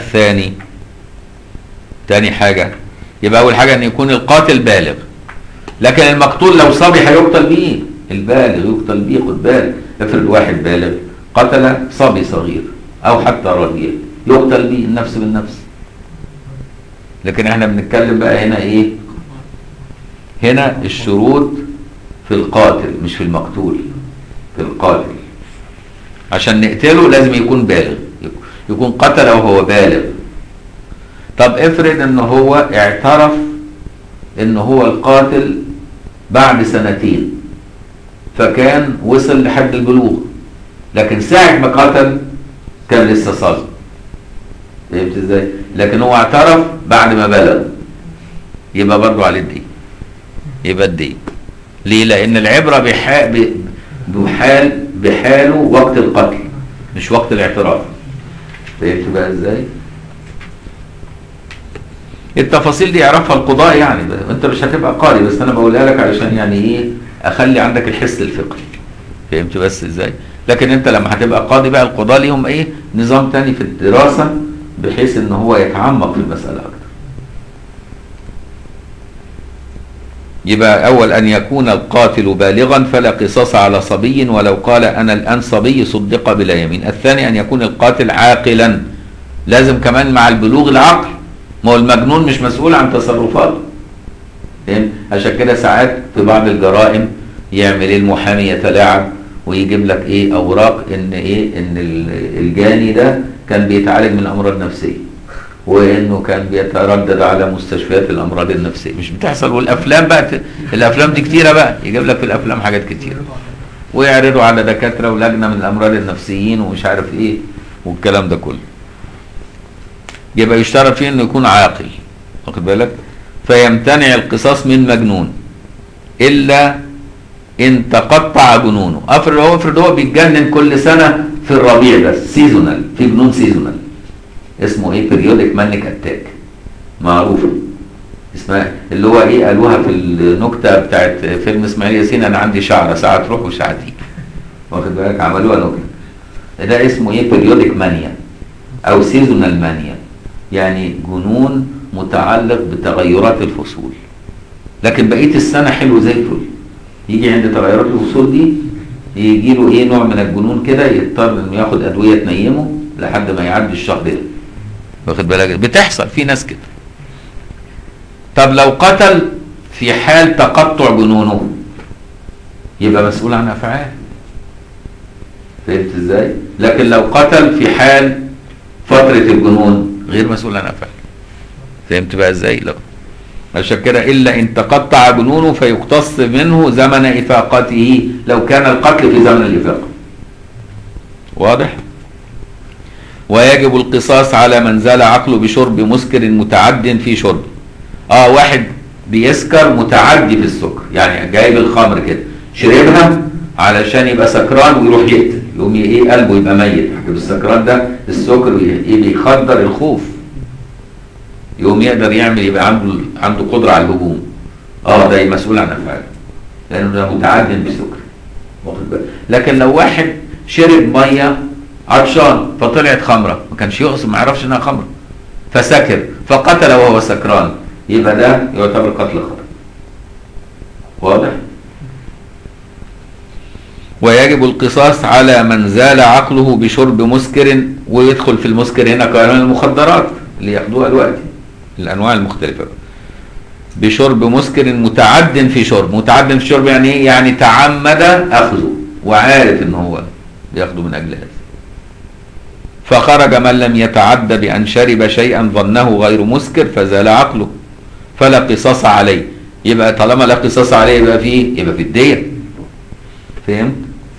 الثاني تاني حاجة يبقى أول حاجة أن يكون القاتل بالغ لكن المقتول لو صبي هيقتل بيه البالغ يقتل بيه خد بالك افرض واحد بالغ قتل صبي صغير او حتى رضيع يقتل بيه النفس بالنفس لكن احنا بنتكلم بقى هنا ايه هنا الشروط في القاتل مش في المقتول في القاتل عشان نقتله لازم يكون بالغ يكون قتل وهو بالغ طب افرض ان هو اعترف ان هو القاتل بعد سنتين فكان وصل لحد البلوغ لكن ساعة ما قتل كان لسه صلب فهمت ازاي؟ لكن هو اعترف بعد ما بلغ يبقى برضه عليه الدين يبقى الدين ليه؟ لأن العبرة بحال بحال بحاله وقت القتل مش وقت الاعتراف فهمت بقى ازاي؟ التفاصيل دي يعرفها القضاء يعني انت مش هتبقى قاضي بس انا بقولها لك علشان يعني ايه اخلي عندك الحس الفقهي فهمت بس ازاي لكن انت لما هتبقى قاضي بقى القضاء ليهم ايه نظام تاني في الدراسة بحيث ان هو يتعمق في المسألة اكتر يبقى اول ان يكون القاتل بالغا فلا قصاص على صبي ولو قال انا الان صبي صدق بلا يمين الثاني ان يكون القاتل عاقلا لازم كمان مع البلوغ العقل ما هو المجنون مش مسؤول عن تصرفاته فاهم عشان كده ساعات في بعض الجرائم يعمل ايه المحامي يتلاعب ويجيب لك ايه اوراق ان ايه ان الجاني ده كان بيتعالج من الامراض النفسيه وانه كان بيتردد على مستشفيات الامراض النفسيه مش بتحصل والافلام بقى ت... الافلام دي كتيره بقى يجيب لك في الافلام حاجات كتيره ويعرضوا على دكاتره ولجنه من الامراض النفسيين ومش عارف ايه والكلام ده كله يبقى يشترط فيه انه يكون عاقل واخد بالك فيمتنع القصاص من مجنون الا ان تقطع جنونه افرض هو افرض هو بيتجنن كل سنه في الربيع بس سيزونال في جنون سيزونال اسمه ايه بيريودك مانيك اتاك معروفه اسمها اللي هو ايه قالوها في النكته بتاعت فيلم اسماعيل ياسين انا عندي شعره ساعه تروح وساعه تيجي واخد بالك عملوها نكته ده اسمه ايه بيريودك مانيا او سيزونال مانيا يعني جنون متعلق بتغيرات الفصول لكن بقيه السنه حلو زي الفل يجي عند تغيرات الفصول دي يجي له ايه نوع من الجنون كده يضطر انه ياخد ادويه تنيمه لحد ما يعدي الشهر ده واخد بالك بتحصل في ناس كده طب لو قتل في حال تقطع جنونه يبقى مسؤول عن افعال فهمت ازاي لكن لو قتل في حال فتره الجنون غير مسؤول عن افعال فهمت بقى ازاي لو عشان كده الا ان تقطع جنونه فيقتص منه زمن افاقته لو كان القتل في زمن الافاقه واضح ويجب القصاص على من زال عقله بشرب مسكر متعد في شرب اه واحد بيسكر متعدي في السكر يعني جايب الخمر كده شربها علشان يبقى سكران ويروح يقتل يقوم ايه قلبه يبقى ميت السكران ده السكر ايه بيخدر الخوف يقوم يقدر يعمل يبقى عنده عنده قدره على الهجوم اه ده مسؤول عن افعاله لانه ده متعد بسكر واخد بالك لكن لو واحد شرب ميه عطشان فطلعت خمره ما كانش يقصد ما يعرفش انها خمره فسكر فقتل وهو سكران يبقى ده يعتبر قتل خطا واضح ويجب القصاص على من زال عقله بشرب مسكر ويدخل في المسكر هنا كمان المخدرات اللي ياخدوها دلوقتي الانواع المختلفه بشرب مسكر متعد في شرب متعد في شرب يعني ايه يعني تعمد اخذه وعارف ان هو بياخده من اجل هذا فخرج من لم يتعد بأن شرب شيئا ظنه غير مسكر فزال عقله فلا قصاص عليه يبقى طالما لا قصاص عليه يبقى فيه يبقى في الدية فهمت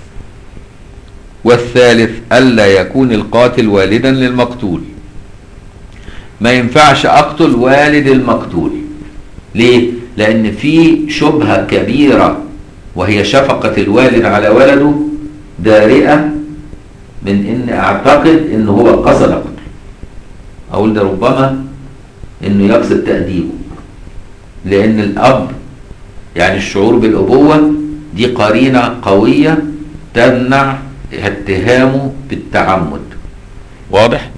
والثالث ألا يكون القاتل والدا للمقتول ما ينفعش أقتل والد المقتول ليه؟ لأن في شبهة كبيرة وهي شفقة الوالد على ولده دارئة من ان اعتقد ان هو قصد قتله اقول ده ربما انه يقصد تأديبه لان الاب يعني الشعور بالابوة دي قرينة قوية تمنع اتهامه بالتعمد واضح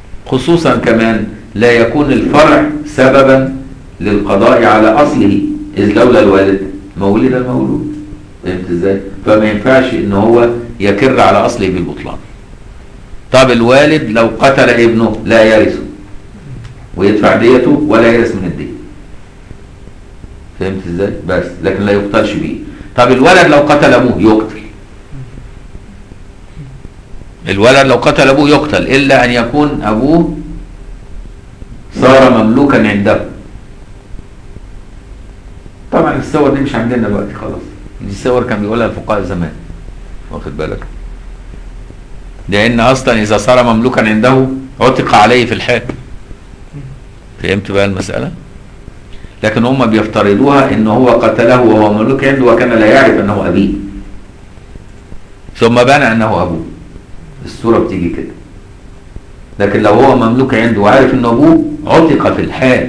خصوصا كمان لا يكون الفرع سببا للقضاء على اصله إذ لولا الوالد ما ولد المولود فهمت ازاي؟ فما ينفعش ان هو يكر على اصله بالبطلان طب الوالد لو قتل ابنه لا يرثه ويدفع ديته ولا يرث من الدين فهمت ازاي؟ بس لكن لا يقتلش بيه طب الولد لو قتل ابوه يقتل الولد لو قتل ابوه يقتل الا ان يكون ابوه صار مملوكا عنده طبعا الصور دي مش عندنا دلوقتي خلاص دي صور كان بيقولها الفقهاء زمان واخد بالك لان اصلا اذا صار مملوكا عنده عتق عليه في الحال فهمت بقى المساله لكن هم بيفترضوها ان هو قتله وهو مملوك عنده وكان لا يعرف انه ابيه ثم بان انه ابوه الصوره بتيجي كده لكن لو هو مملوك عنده وعارف انه ابوه عتق في الحال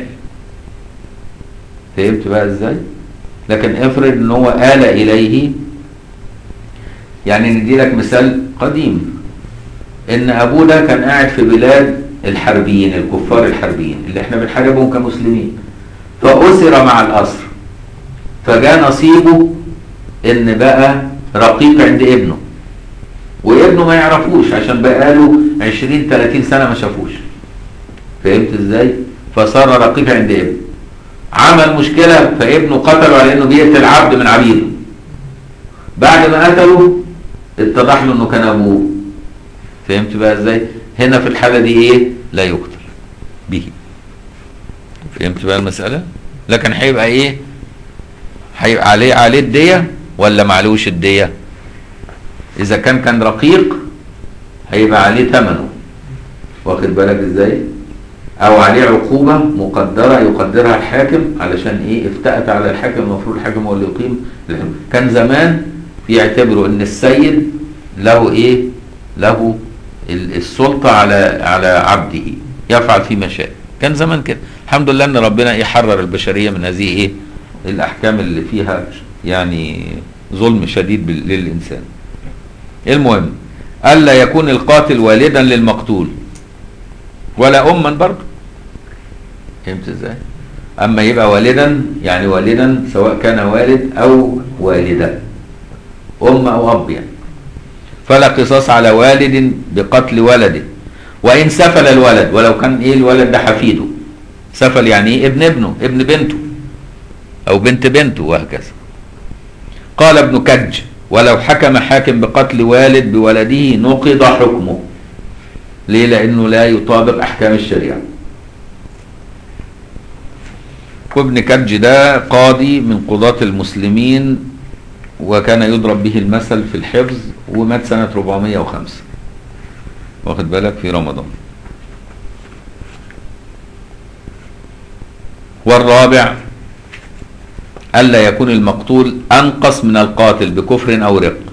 فهمت بقى ازاي لكن افرض ان هو آل اليه يعني ندي لك مثال قديم ان ابوه ده كان قاعد في بلاد الحربيين الكفار الحربيين اللي احنا بنحاربهم كمسلمين فأسر مع الأسر فجاء نصيبه ان بقى رقيق عند ابنه وابنه ما يعرفوش عشان بقاله 20 30 سنه ما شافوش فهمت ازاي فصار رقيق عند ابنه عمل مشكله فابنه قتله على انه بيقتل عبد من عبيده بعد ما قتله اتضح له انه كان ابوه فهمت بقى ازاي هنا في الحاله دي ايه لا يقتل به فهمت بقى المساله لكن هيبقى ايه هيبقى عليه عليه الديه ولا معلوش الديه اذا كان كان رقيق هيبقى عليه ثمنه واخد بالك ازاي او عليه عقوبة مقدرة يقدرها الحاكم علشان ايه افتأت على الحاكم المفروض الحاكم هو اللي يقيم الحكم. كان زمان بيعتبروا ان السيد له ايه له السلطة على على عبده يفعل فيما شاء كان زمان كده الحمد لله ان ربنا يحرر البشرية من هذه ايه الاحكام اللي فيها يعني ظلم شديد للانسان المهم ألا يكون القاتل والدا للمقتول ولا أما برضه فهمت ازاي؟ أما يبقى والدا يعني والدا سواء كان والد أو والدة أم أو أب يعني فلا قصاص على والد بقتل ولده وإن سفل الولد ولو كان إيه الولد ده حفيده سفل يعني إيه ابن ابنه ابن بنته أو بنت بنته وهكذا قال ابن كج ولو حكم حاكم بقتل والد بولده نقض حكمه ليه لانه لا يطابق احكام الشريعه وابن كرج ده قاضي من قضاة المسلمين وكان يضرب به المثل في الحفظ ومات سنة 405 واخد بالك في رمضان والرابع ألا يكون المقتول أنقص من القاتل بكفر أو رق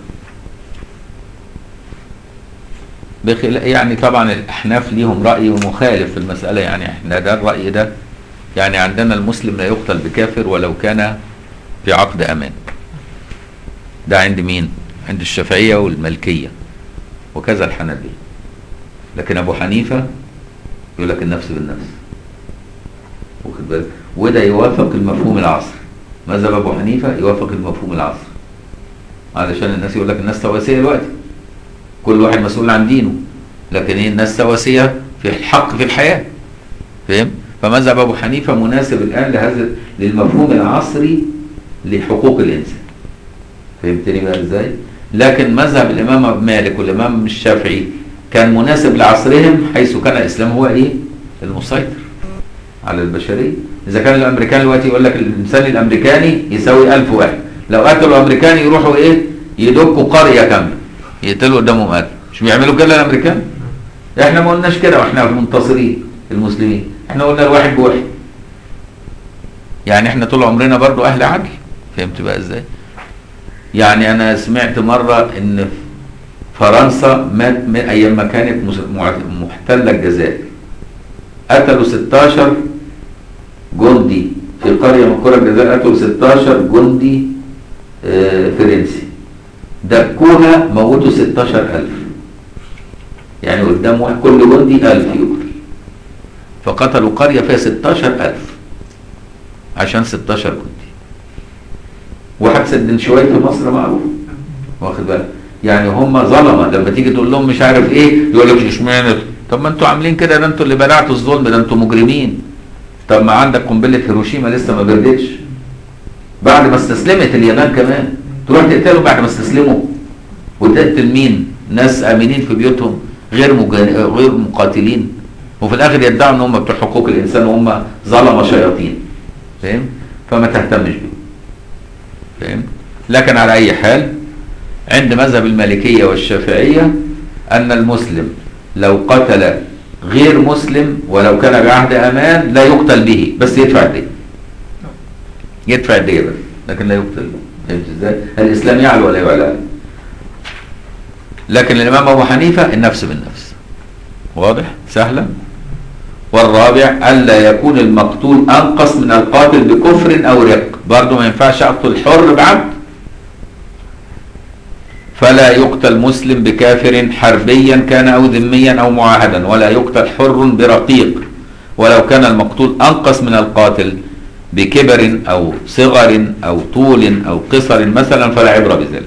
بخل... يعني طبعا الأحناف ليهم رأي مخالف في المسألة يعني احنا ده الرأي ده يعني عندنا المسلم لا يقتل بكافر ولو كان في عقد أمان ده عند مين؟ عند الشافعية والملكية وكذا الحنابلة لكن أبو حنيفة يقول لك النفس بالنفس واخد بالك وده يوافق المفهوم العصري مذهب ابو حنيفه يوافق المفهوم العصري علشان الناس يقول لك الناس سواسيه دلوقتي كل واحد مسؤول عن دينه لكن ايه الناس سواسيه في الحق في الحياه فاهم فمذهب ابو حنيفه مناسب الان لهذا للمفهوم العصري لحقوق الانسان فهمتني بقى ازاي لكن مذهب الامام مالك والامام الشافعي كان مناسب لعصرهم حيث كان الاسلام هو ايه المسيطر على البشريه اذا كان الامريكان دلوقتي يقول لك الانسان الامريكاني يساوي ألف واحد لو قتلوا امريكاني يروحوا ايه يدقوا قريه كامله يقتلوا قدامهم قتل مش بيعملوا كده الامريكان احنا ما قلناش كده واحنا منتصرين المسلمين احنا قلنا الواحد بواحد يعني احنا طول عمرنا برضو اهل عدل فهمت بقى ازاي يعني انا سمعت مره ان فرنسا مات من ايام ما كانت محتله الجزائر قتلوا 16 جندي في قرية من قرى الجزائر قتلوا 16 جندي آه فرنسي دكوها موتوا 16000 يعني قدام واحد كل جندي 1000 يقتل فقتلوا قرية فيها 16000 عشان 16 جندي وحبس الدنشوي في مصر معروف واخد بالك يعني هم ظلمه لما تيجي تقول لهم مش عارف ايه يقول لك اشمعنى طب ما انتوا عاملين كده ده انتوا اللي بلعتوا الظلم ده انتوا مجرمين طب ما عندك قنبله هيروشيما لسه ما بردتش بعد ما استسلمت اليابان كمان تروح تقتلهم بعد ما استسلموا وتقتل مين ناس امنين في بيوتهم غير مجان... غير مقاتلين وفي الاخر يدعوا ان هم بتوع حقوق الانسان وهم ظلمه شياطين فاهم فما تهتمش بيه فاهم لكن على اي حال عند مذهب المالكيه والشافعيه ان المسلم لو قتل غير مسلم ولو كان بعهد امان لا يقتل به بس يدفع الديه يدفع الديه بس لكن لا يقتل به فهمت ازاي الاسلام يعلو ولا يعلى عليه. لكن الامام ابو حنيفه النفس بالنفس واضح سهله والرابع الا يكون المقتول انقص من القاتل بكفر او رق برضه ما ينفعش اقتل حر بعبد فلا يقتل مسلم بكافر حربيا كان او ذميا او معاهدا ولا يقتل حر برقيق ولو كان المقتول انقص من القاتل بكبر او صغر او طول او قصر مثلا فلا عبره بذلك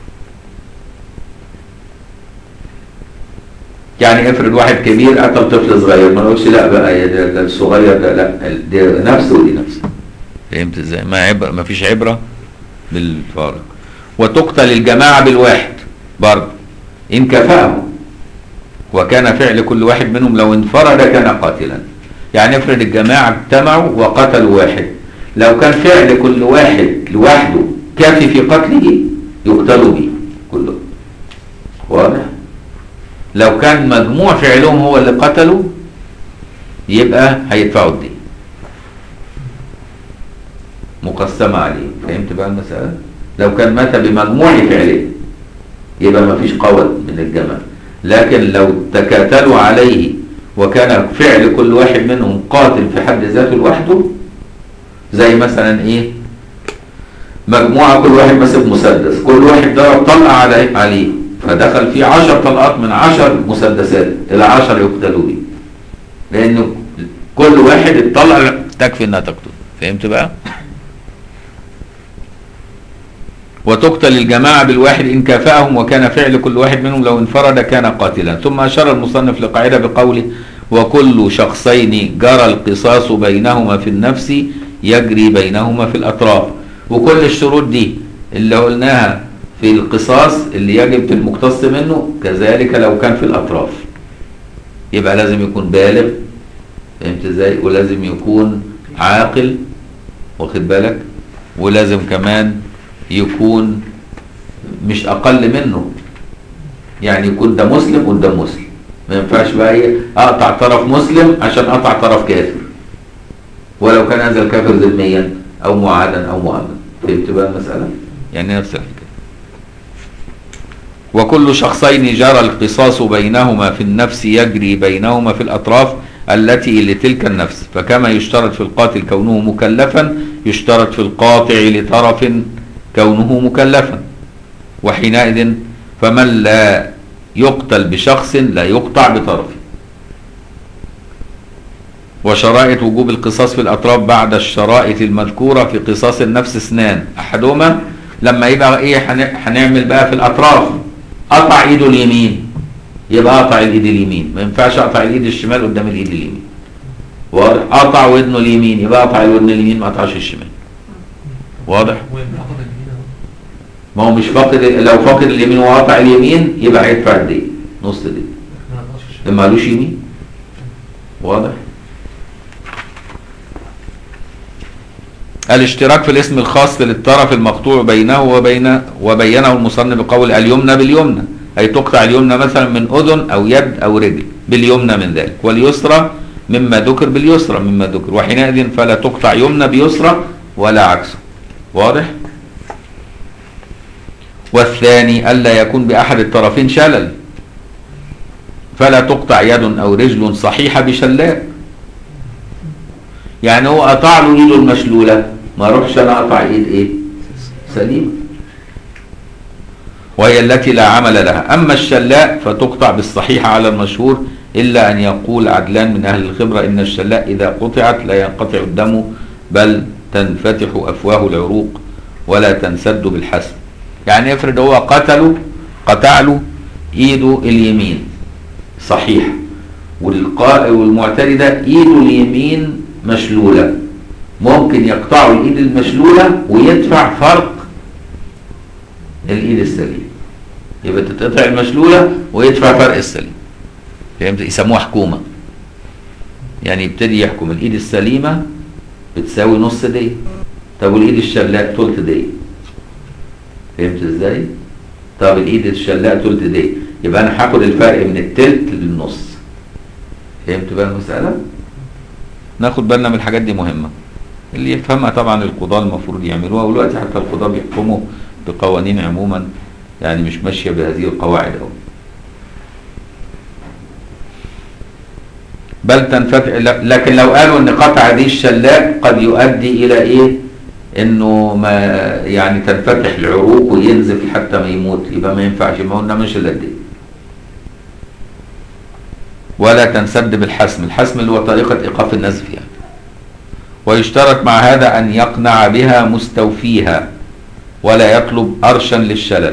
يعني افرض واحد كبير قتل طفل صغير ما نقولش لا بقى يا ده, ده الصغير ده لا دي نفسه ودي نفسه فهمت ازاي ما عبر ما فيش عبره بالفارق وتقتل الجماعه بالواحد برضه ان كفاهم وكان فعل كل واحد منهم لو انفرد كان قاتلا يعني افرض الجماعه اجتمعوا وقتلوا واحد لو كان فعل كل واحد لوحده كافي في قتله يقتلوا به كله واضح لو كان مجموع فعلهم هو اللي قتلوا يبقى هيدفعوا الدين مقسمة عليه فهمت بقى المسألة لو كان مات بمجموع فعله يبقى ما فيش قول من الجماعة لكن لو تكاتلوا عليه وكان فعل كل واحد منهم قاتل في حد ذاته لوحده زي مثلا ايه مجموعة كل واحد ماسك مسدس كل واحد ضرب طلقة عليه عليه فدخل فيه عشر طلقات من عشر مسدسات العشر يقتلوا بيه لأنه كل واحد الطلقة تكفي انها تقتل فهمت بقى؟ وتقتل الجماعة بالواحد إن كافأهم وكان فعل كل واحد منهم لو انفرد كان قاتلا ثم أشار المصنف لقاعدة بقوله وكل شخصين جرى القصاص بينهما في النفس يجري بينهما في الأطراف وكل الشروط دي اللي قلناها في القصاص اللي يجب في المقتص منه كذلك لو كان في الأطراف يبقى لازم يكون بالغ فهمت ازاي ولازم يكون عاقل واخد بالك ولازم كمان يكون مش اقل منه يعني يكون ده مسلم قدام مسلم ما ينفعش بقى ايه اقطع طرف مسلم عشان اقطع طرف كافر ولو كان هذا الكافر ذميا او معادا او مؤمن فهمت بقى المساله يعني نفس الحكايه وكل شخصين جرى القصاص بينهما في النفس يجري بينهما في الاطراف التي لتلك النفس فكما يشترط في القاتل كونه مكلفا يشترط في القاطع لطرف كونه مكلفا وحينئذ فمن لا يقتل بشخص لا يقطع بطرفه وشرائط وجوب القصاص في الأطراف بعد الشرائط المذكورة في قصاص النفس اثنان أحدهما لما يبقى إيه هنعمل بقى في الأطراف قطع إيده اليمين يبقى قطع الإيد اليمين ما ينفعش أقطع الإيد الشمال قدام الإيد اليمين واضح قطع ودنه اليمين يبقى قطع الودن اليمين ما قطعش الشمال واضح وفقد اليمين أهو. ما هو مش فاقد لو فاقد اليمين وقطع اليمين يبقى هيدفع الدين نص دين ما قطعش الشمال. ده مالوش يمين واضح الاشتراك في الاسم الخاص للطرف المقطوع بينه وبين وبينه المصنف بقول اليمنى باليمنى اي تقطع اليمنى مثلا من اذن او يد او رجل باليمنى من ذلك واليسرى مما ذكر باليسرى مما ذكر وحينئذ فلا تقطع يمنى بيسرى ولا عكسه واضح والثاني الا يكون باحد الطرفين شلل فلا تقطع يد او رجل صحيحه بشلاء يعني هو قطع له ايده المشلوله ما اروحش انا اقطع ايد ايه سليمه وهي التي لا عمل لها اما الشلاء فتقطع بالصحيح على المشهور الا ان يقول عدلان من اهل الخبره ان الشلاء اذا قطعت لا ينقطع الدم بل تنفتح افواه العروق ولا تنسد بالحسم يعني افرض هو قتله قطع له ايده اليمين صحيح والقا- والمعتدي ده ايده اليمين مشلوله ممكن يقطعوا الايد المشلوله ويدفع فرق الايد السليم يبقى تتقطع المشلوله ويدفع فرق السليم فهمت يسموها حكومه يعني يبتدي يحكم الايد السليمه بتساوي نص دية طب والايد الشلاء تلت دية فهمت ازاي طب الايد الشلاء تلت دية يبقى انا هاخد الفرق من التلت للنص فهمت بقى المسألة ناخد بالنا من الحاجات دي مهمة اللي يفهمها طبعا القضاة المفروض يعملوها ودلوقتي حتى القضاة بيحكموا بقوانين عموما يعني مش ماشية بهذه القواعد أوي بل تنفتح ل- لكن لو قالوا ان قطع دي الشلاء قد يؤدي الى ايه انه ما يعني تنفتح العروق وينزف حتى ما يموت يبقى ما ينفعش ما قلنا مش الا دي ولا تنسد بالحسم الحسم اللي هو طريقة ايقاف النزف يعني ويشترط مع هذا ان يقنع بها مستوفيها ولا يطلب ارشا للشلل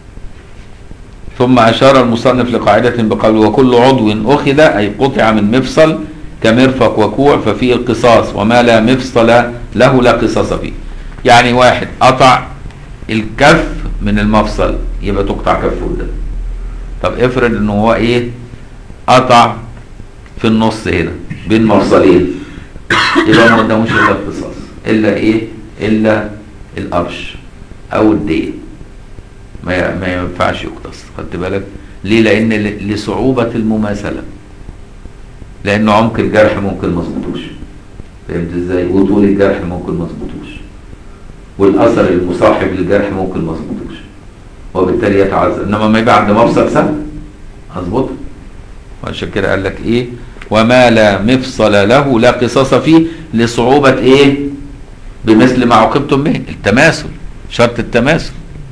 ثم أشار المصنف لقاعدة بقوله وكل عضو أخذ أي قطع من مفصل كمرفق وكوع ففيه القصاص وما لا مفصل له لا قصاص فيه يعني واحد قطع الكف من المفصل يبقى تقطع كفه ده طب افرض ان هو ايه قطع في النص هنا بين مفصلين يبقى ما قداموش الا القصاص الا ايه الا القرش او الدين ما ما ينفعش يقتص خدت بالك ليه لان ل- لصعوبة المماثلة لان عمق الجرح ممكن ما اظبطوش فهمت ازاي وطول الجرح ممكن ما اظبطوش والاثر المصاحب للجرح ممكن ما اظبطوش وبالتالي يتعذر انما ما يبقى عند مفصل سهل اظبطه وعشان كده قال لك ايه وما لا مفصل له لا قصاص فيه لصعوبة ايه بمثل ما عوقبتم به التماثل شرط التماثل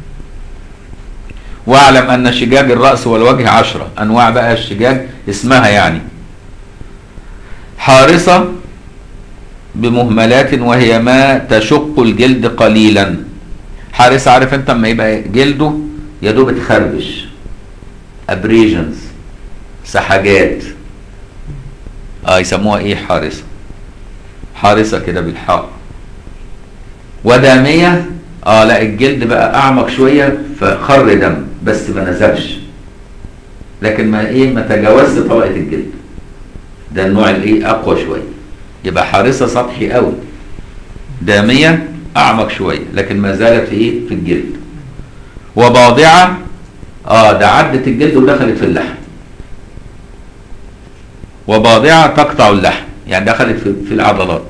واعلم ان شجاج الرأس والوجه عشرة انواع بقى الشجاج اسمها يعني حارصة بمهملات وهي ما تشق الجلد قليلا حارصة عارف انت اما يبقى جلده يا دوب اتخربش ابريجنز سحجات اه يسموها ايه حارسة حارسة كده بالحاء ودامية اه لا الجلد بقى اعمق شوية فخر دم بس ما نزلش لكن ما ايه ما تجاوزش طبقة الجلد ده النوع الايه اقوى شوية يبقى حارسة سطحي قوي دامية اعمق شوية لكن ما زالت في ايه في الجلد وباضعة اه ده عدت الجلد ودخلت في اللحم وباضعة تقطع اللحم يعني دخلت في, في العضلات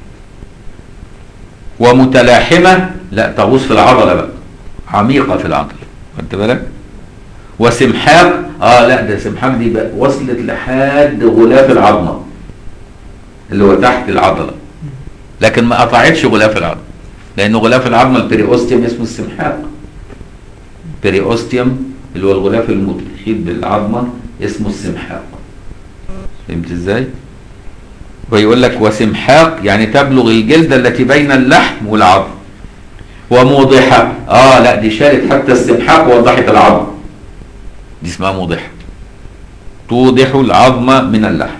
ومتلاحمة لا تغوص في العضلة بقى عميقة في العضلة خدت بالك وسمحاق اه لا ده سمحاق دي بقى وصلت لحد غلاف العظمة اللي هو تحت العضلة لكن ما قطعتش غلاف العظمة لأن غلاف العظمة البريوستيوم اسمه السمحاق بريوستيوم اللي هو الغلاف المحيط بالعظمة اسمه السمحاق فهمت ازاي؟ ويقول لك وسمحاق يعني تبلغ الجلد التي بين اللحم والعظم وموضحة اه لا دي شالت حتى السمحاق ووضحت العظم دي اسمها موضحة توضح العظم من اللحم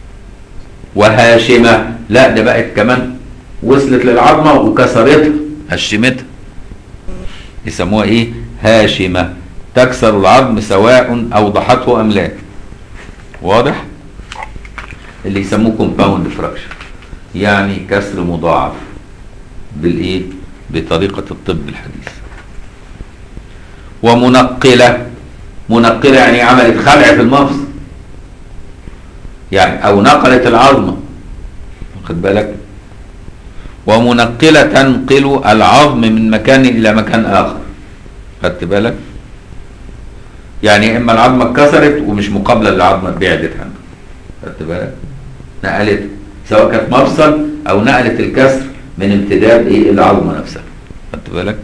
وهاشمة لا ده بقت كمان وصلت للعظمة وكسرتها هشمتها يسموها ايه هاشمة تكسر العظم سواء اوضحته ام لا واضح اللي يسموه كومباوند فراكشر يعني كسر مضاعف بالايه بطريقة الطب الحديث ومنقلة منقلة يعني عملت خلع في المفصل يعني او نقلت العظمة واخد بالك ومنقلة تنقل العظم من مكان الى مكان اخر خدت بالك يعني اما العظمة اتكسرت ومش مقابلة للعظمة بعدت عنها خدت بالك نقلت سواء كانت مفصل او نقلت الكسر من امتداد ايه العظمه نفسها خدت بالك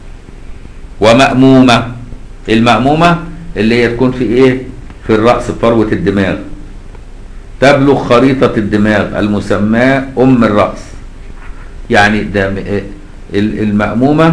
ومأمومه المأمومه اللي هي تكون في ايه في الرأس في فروة الدماغ تبلغ خريطة الدماغ المسماة أم الرأس يعني ده ال- المأمومة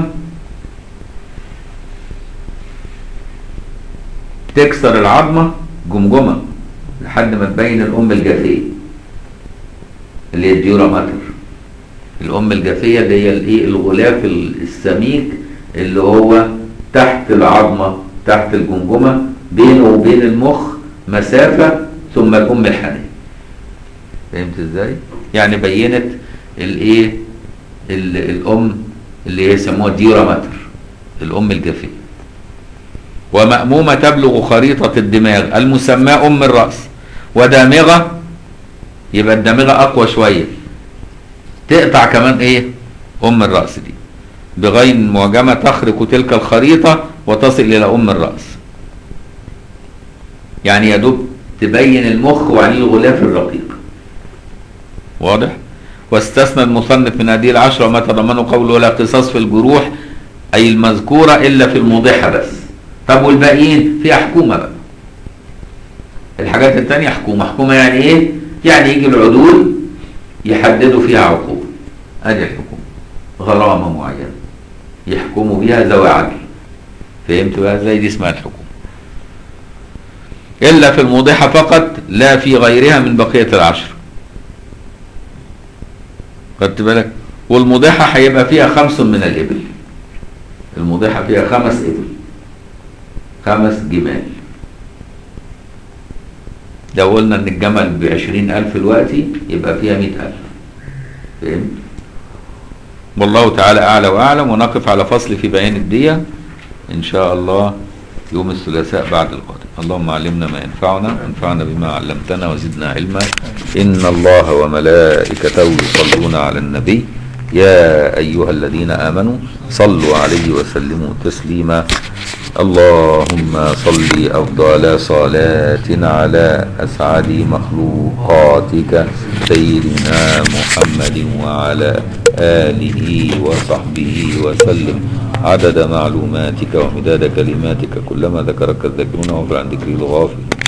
تكسر العظمة جمجمة لحد ما تبين الأم الجافية اللي هي الديورا ماتر الأم الجافية اللي هي الإيه الغلاف ال- السميك اللي هو تحت العظمة تحت الجمجمة بينه وبين المخ مسافة ثم الأم الحنين فهمت ازاي؟ يعني بينت الايه ال- الام اللي هي يسموها ديورا ماتر الام الجافيه ومأمومة تبلغ خريطة الدماغ المسماة أم الرأس ودامغة يبقى الدامغة أقوى شوية تقطع كمان إيه أم الرأس دي بغين معجمة تخرق تلك الخريطة وتصل إلى أم الرأس يعني يا دوب تبين المخ وعليه الغلاف الرقيق واضح واستثنى المصنف من هذه العشرة ما تضمنه قوله ولا قصاص في الجروح أي المذكورة إلا في الموضحة بس طب والباقيين فيها حكومة بقى الحاجات التانية حكومة حكومة يعني إيه؟ يعني يجي العدول يحددوا فيها عقوبة أدي الحكومة غرامة معينة يحكموا بها ذوي عدل فهمت بقى ازاي دي اسمها الحكومة إلا في الموضحة فقط لا في غيرها من بقية العشر خدت بالك والموضحة هيبقى فيها خمس من الإبل الموضحة فيها خمس إبل خمس جمال لو قلنا إن الجمل بعشرين ألف دلوقتي يبقى فيها مئة ألف فهمت والله تعالى أعلى وأعلم ونقف على فصل في بيان الدية إن شاء الله يوم الثلاثاء بعد القادم اللهم علمنا ما ينفعنا وانفعنا بما علمتنا وزدنا علما إن الله وملائكته يصلون على النبي يا أيها الذين آمنوا صلوا عليه وسلموا تسليما اللهم صل أفضل صلاة على أسعد مخلوقاتك سيدنا محمد وعلى آله وصحبه وسلم عدد معلوماتك ومداد كلماتك كلما ذكرك الذاكرون وغفر عن ذكر الغافل